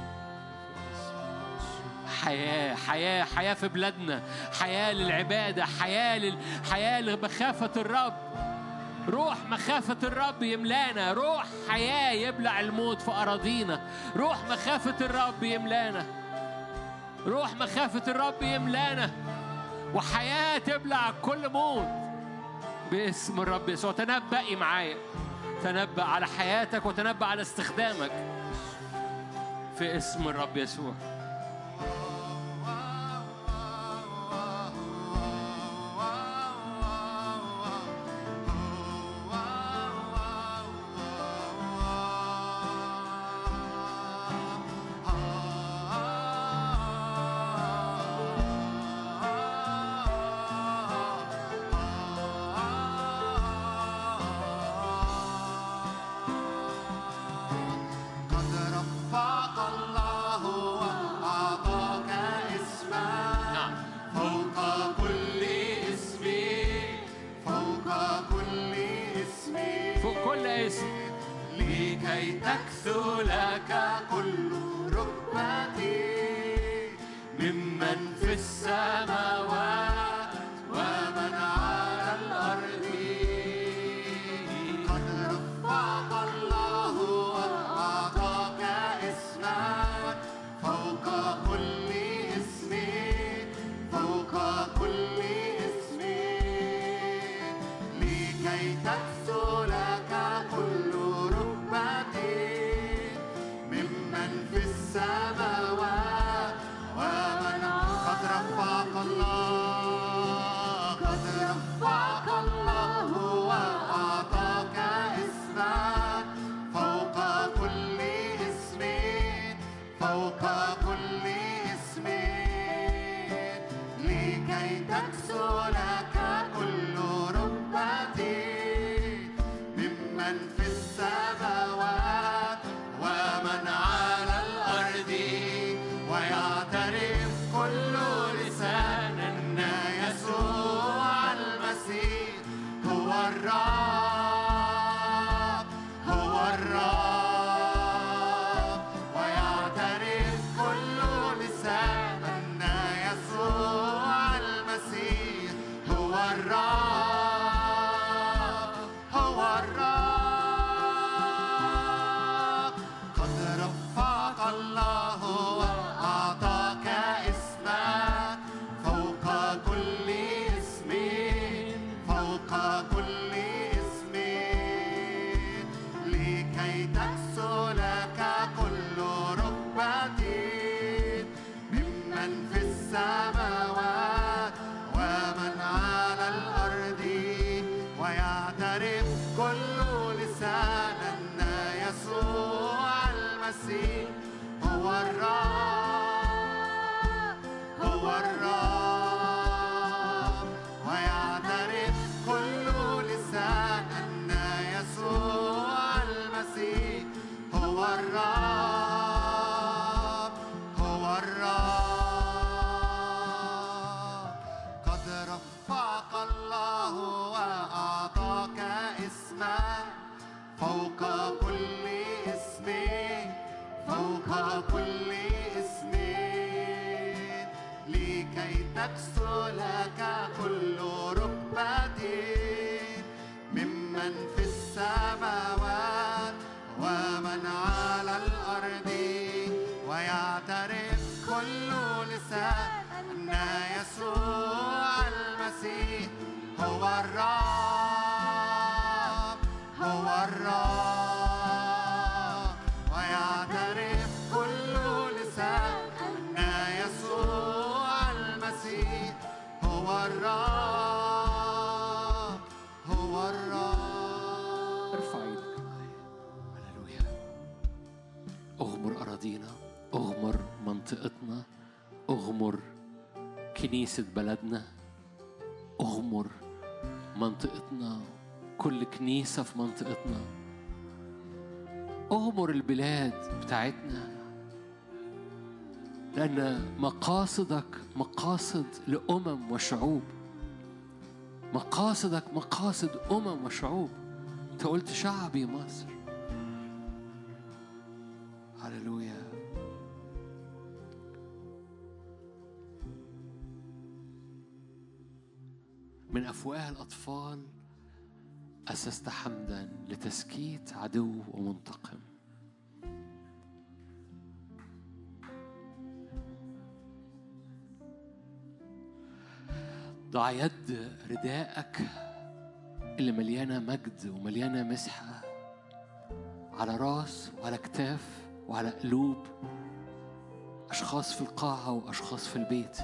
حياة حياة حياة في بلادنا حياة للعبادة حياة لل... حياة لمخافة الرب روح مخافة الرب يملانا روح حياة يبلع الموت في أراضينا روح مخافة الرب يملانا روح مخافة الرب يملانا وحياة تبلع كل موت باسم الرب يسوع تنبأي معايا تنبأ على حياتك وتنبأ على استخدامك في اسم الرب يسوع قد رفعك الله وأعطاك اسما نعم فوق كل اسم فوق كل اسم فوق كل اسم لكي تكثو لك كل ركبة ممن في السماوات ومن على الأرض قد رفعك الله وأعطاك اسمك فوق كل اسم فوق كل اسم لكي تكثو لك كل ركبة ممن في السماوات ومن قد رفعك الله قد رفعك الله وأعطاك اسمك فوق كل اسم فوق كل اسم لكي تكسو لك كل ركبة ممن في السماوات ومن على الأرض ويعترف كل لسان أن يسوع المسيح هو الرب هو الرب ويعترف كل لسان أن يسوع المسيح هو الرب هو الرب قد رفعك الله وأعطاك اسمك فوق كل اسم فوق كل اسم لكي تكسو لك كل ركبة ممن في السماوات ومن على الأرض ويعترف كل لسان أن يسوع المسيح هو الرب هو الرب ويعترف كل لسان أن يسوع المسيح هو الرب هو الرب قد رفعك الله وأعطاك اسمك فوق كل اسم فوق كل اسم لكي تكسو لك كل ركبة ممن في السماوات ومن على الأرض ويعترف كل لسان أن يسوع الرب ارفع ايدك معايا هللويا اغمر اراضينا اغمر منطقتنا اغمر كنيسة بلدنا اغمر منطقتنا كل كنيسة في منطقتنا اغمر البلاد بتاعتنا لأن مقاصدك مقاصد لأمم وشعوب مقاصدك مقاصد أمم وشعوب أنت قلت شعبي مصر هللويا من أفواه الأطفال أسست حمدا لتسكيت عدو ومنتقم ضع يد ردائك اللي مليانة مجد ومليانة مسحة على راس وعلى كتاف وعلى قلوب أشخاص في القاعة وأشخاص في البيت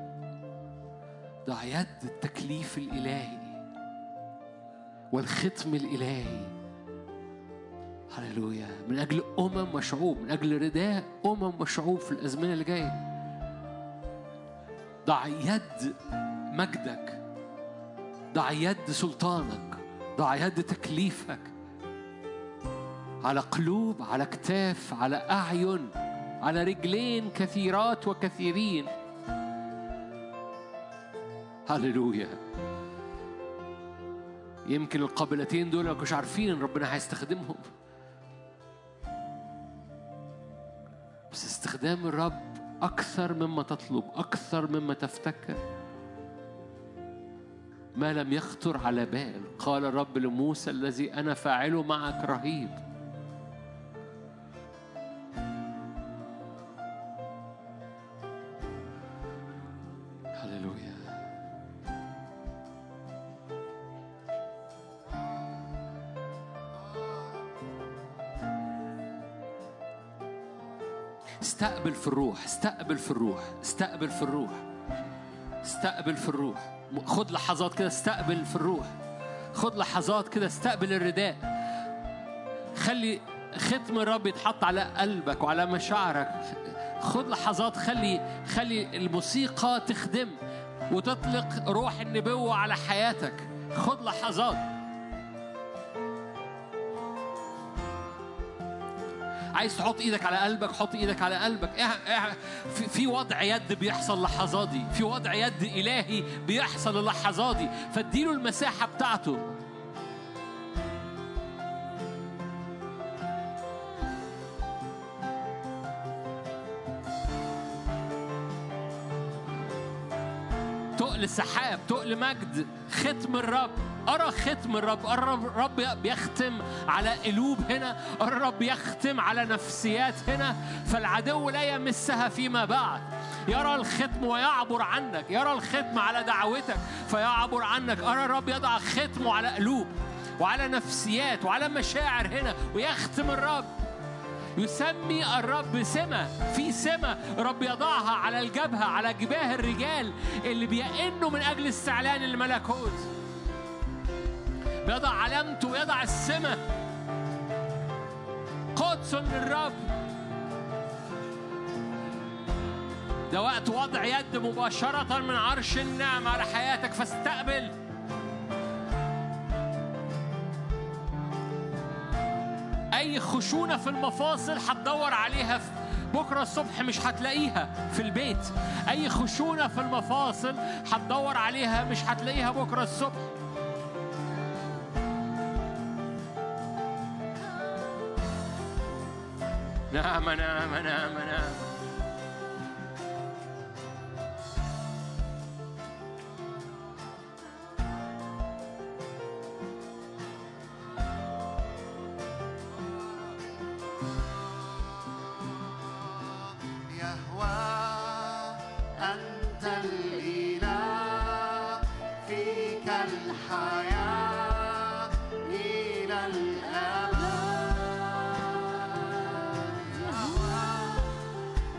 ضع يد التكليف الإلهي والختم الإلهي هللويا من أجل أمم وشعوب من أجل رداء أمم وشعوب في الأزمنة اللي جاية ضع يد مجدك ضع يد سلطانك ضع يد تكليفك على قلوب على كتاف على أعين على رجلين كثيرات وكثيرين هللويا يمكن القابلتين دول ما كانوش عارفين ان ربنا هيستخدمهم بس استخدام الرب اكثر مما تطلب اكثر مما تفتكر ما لم يخطر على بال قال الرب لموسى الذي انا فاعله معك رهيب هللويا استقبل في الروح استقبل في الروح استقبل في الروح استقبل في الروح خد لحظات كده استقبل في الروح خد لحظات كده استقبل الرداء خلي ختم الرب يتحط على قلبك وعلى مشاعرك خد لحظات خلي خلي الموسيقى تخدم وتطلق روح النبوة على حياتك خد لحظات عايز تحط ايدك على قلبك حط ايدك على قلبك إيه- إيه- في- في وضع يد بيحصل لحظات دي في وضع يد الهي بيحصل اللحظات دي فاديله المساحه بتاعته تقل السحاب تقل مجد ختم الرب أرى ختم الرب أرى الرب بيختم على قلوب هنا أرى الرب يختم على نفسيات هنا فالعدو لا يمسها فيما بعد يرى الختم ويعبر عنك يرى الختم على دعوتك فيعبر عنك أرى الرب يضع ختمه على قلوب وعلى نفسيات وعلى مشاعر هنا ويختم الرب يسمي الرب سمة في سمة رب يضعها على الجبهة على جباه الرجال اللي بيئنوا من أجل استعلان الملكوت بيضع علامته ويضع السمة قدس للرب ده وقت وضع يد مباشرة من عرش النعمة على حياتك فاستقبل أي خشونة في المفاصل هتدور عليها في بكرة الصبح مش هتلاقيها في البيت أي خشونة في المفاصل هتدور عليها مش هتلاقيها بكرة الصبح نعم نعم نعم نعم يهوى أنت الإله فيك الحياة إلى الأبد يهوى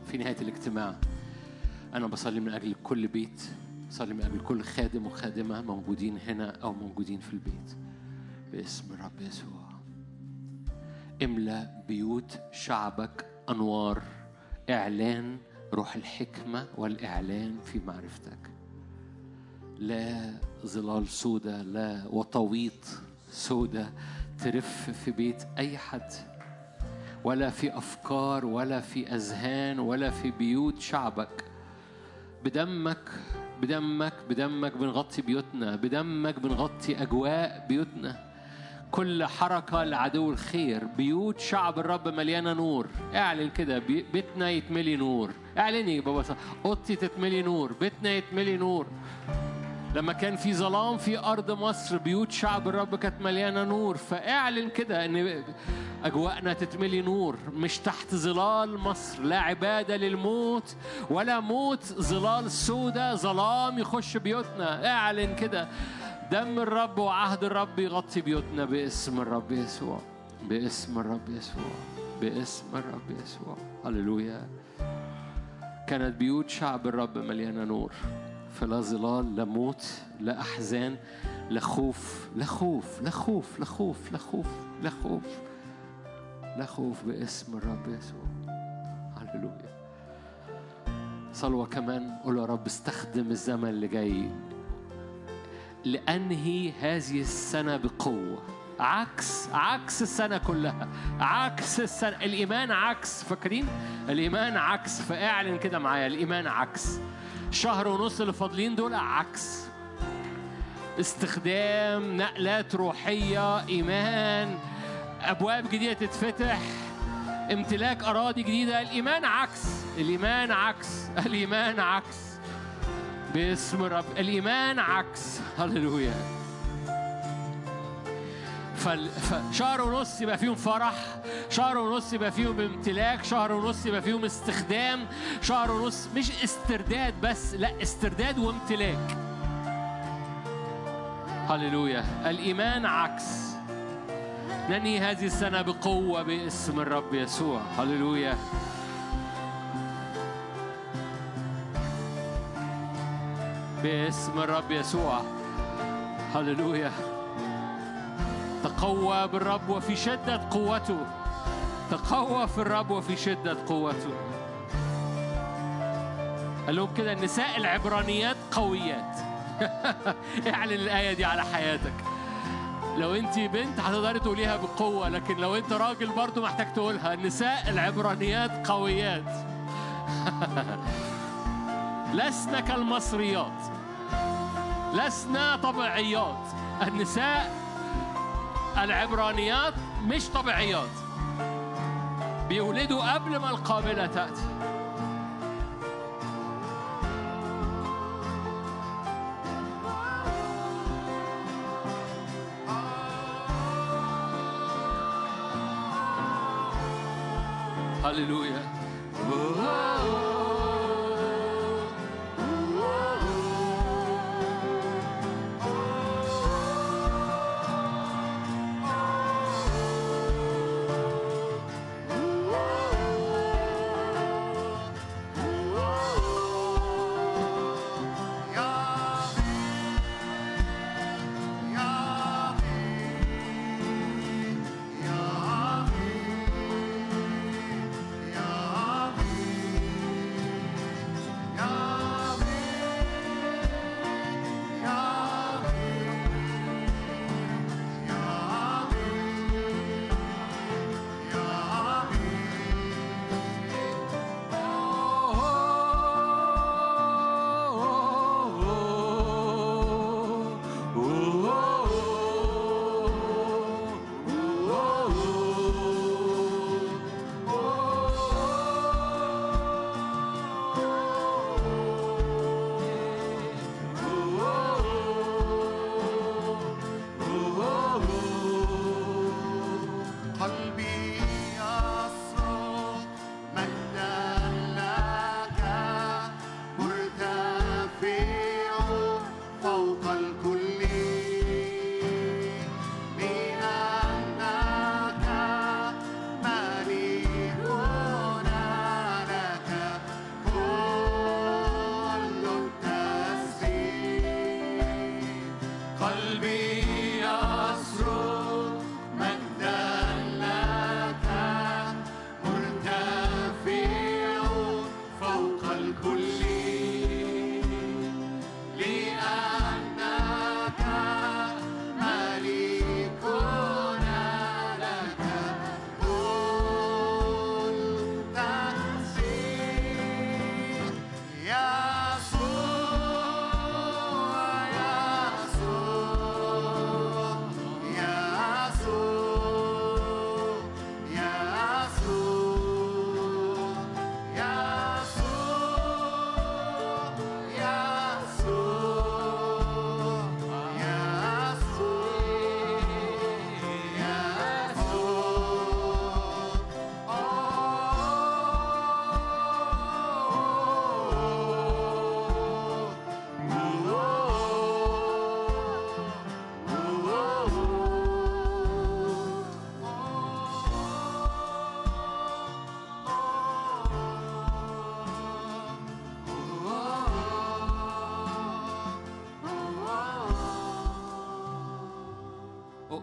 في نهاية الاجتماع أنا بصلي من أجل كل بيت بصلي من أجل كل خادم وخادمة موجودين هنا أو موجودين في البيت باسم الرب يسوع املأ بيوت شعبك أنوار إعلان روح الحكمة والإعلان في معرفتك لا ظلال سودة لا وطويط سودة ترف في بيت أي حد ولا في أفكار ولا في أذهان ولا في بيوت شعبك بدمك بدمك بدمك بنغطي بيوتنا بدمك بنغطي أجواء بيوتنا كل حركة لعدو الخير بيوت شعب الرب مليانة نور اعلن كده بي- بيتنا يتملي نور اعلني بابا صح. اوضتي تتملي نور بيتنا يتملي نور لما كان في ظلام في أرض مصر بيوت شعب الرب كانت مليانة نور فاعلن كده إن أجواءنا تتملي نور مش تحت ظلال مصر لا عبادة للموت ولا موت ظلال سودة ظلام يخش بيوتنا اعلن كده دم الرب وعهد الرب يغطي بيوتنا باسم الرب يسوع باسم الرب يسوع باسم الرب يسوع هللويا كانت بيوت شعب الرب مليانة نور فلا ظلال لا موت لا أحزان لا خوف لا خوف لا خوف لا خوف لا خوف لا خوف لا خوف باسم الرب يسوع هللويا صلوة كمان قول يا رب استخدم الزمن اللي جاي لأنهي هذه السنة بقوة عكس عكس السنة كلها عكس السنة الإيمان عكس فاكرين الإيمان عكس فاعلن كده معايا الإيمان عكس شهر ونص اللي فاضلين دول عكس استخدام نقلات روحية إيمان أبواب جديدة تتفتح امتلاك أراضي جديدة الإيمان عكس الإيمان عكس الإيمان عكس باسم الرب الإيمان عكس هللويا فال- فشهر ونص يبقى فيهم فرح شهر ونص يبقى فيهم امتلاك شهر ونص يبقى فيهم استخدام شهر ونص مش استرداد بس لا استرداد وامتلاك هللويا الإيمان عكس ننهي هذه السنة بقوة باسم الرب يسوع هللويا باسم الرب يسوع هللويا تقوى بالرب وفي شدة قوته تقوى في الرب وفي شدة قوته قال لهم كده النساء العبرانيات قويات اعلن الآية دي على حياتك لو انت بنت هتقدري تقوليها بقوة لكن لو انت راجل برضو محتاج تقولها النساء العبرانيات قويات لسنا كالمصريات لسنا طبيعيات النساء العبرانيات مش طبيعيات بيولدوا قبل ما القابلة تأتي هللويا يا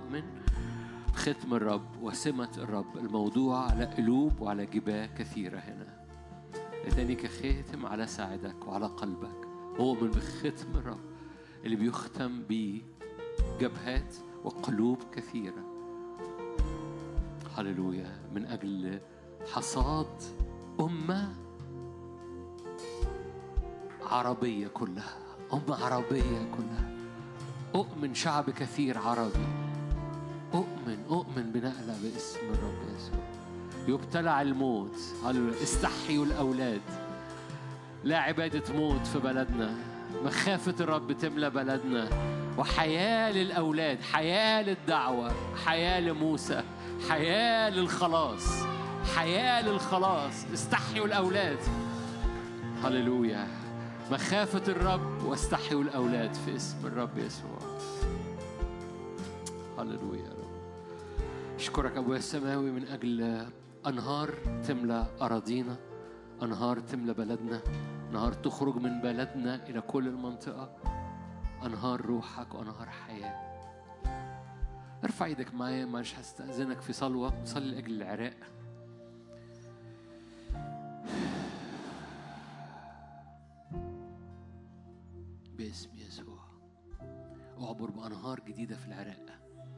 أؤمن ختم الرب وسمة الرب الموضوع على قلوب وعلى جباه كثيرة هنا لتاني كخاتم على ساعدك وعلى قلبك أؤمن بختم الرب اللي بيختم بيه جبهات وقلوب كثيرة هللويا من أجل حصاد أمة عربية كلها أمة عربية كلها أؤمن شعب كثير عربي أؤمن أؤمن بنقلة باسم الرب يسوع يبتلع الموت هللويا استحيوا الأولاد لا عبادة موت في بلدنا مخافة الرب تملى بلدنا وحياة للأولاد حياة للدعوة حياة لموسى حياة للخلاص حياة للخلاص استحيوا الأولاد هللويا مخافة الرب واستحيوا الأولاد في اسم الرب يسوع هللويا يا رب أشكرك أبويا السماوي من أجل أنهار تملى أراضينا أنهار تملى بلدنا أنهار تخرج من بلدنا إلى كل المنطقة أنهار روحك وأنهار حياة ارفع ايدك معايا مش هستأذنك في صلوة صلي لأجل العراق باسم يسوع اعبر بأنهار جديدة في العراق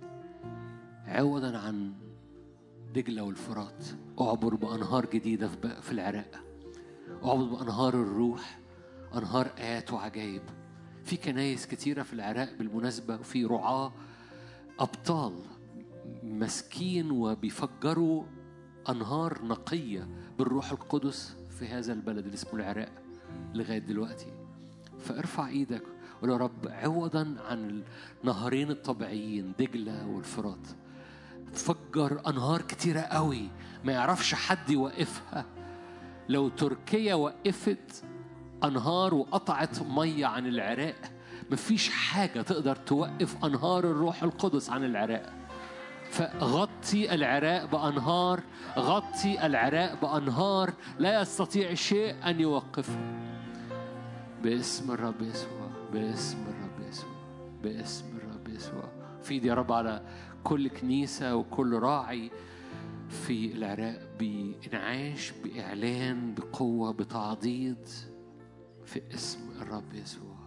عوضا عن دجلة والفرات اعبر بأنهار جديدة في ب- في العراق اعبر بأنهار الروح أنهار آيات وعجائب في كنايس كتيرة في العراق بالمناسبة وفي رعاة أبطال مسكين وبيفجروا أنهار نقية بالروح القدس في هذا البلد اللي اسمه العراق لغاية دلوقتي فارفع ايدك وقول يا رب عوضا عن النهرين الطبيعيين دجلة والفرات فجر أنهار كتيرة قوي ما يعرفش حد يوقفها لو تركيا وقفت أنهار وقطعت مية عن العراق مفيش حاجة تقدر توقف أنهار الروح القدس عن العراق فغطي العراق بأنهار غطي العراق بأنهار لا يستطيع شيء أن يوقفه باسم الرب يسوع باسم الرب يسوع باسم الرب يسوع في يا رب على كل كنيسة وكل راعي في العراق بإنعاش بإعلان بقوة بتعضيد في اسم الرب يسوع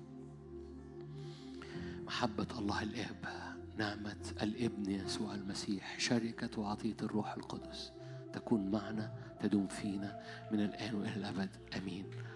محبة الله الآب نعمة الابن يسوع المسيح شركة وعطية الروح القدس تكون معنا تدوم فينا من الآن وإلى الأبد آمين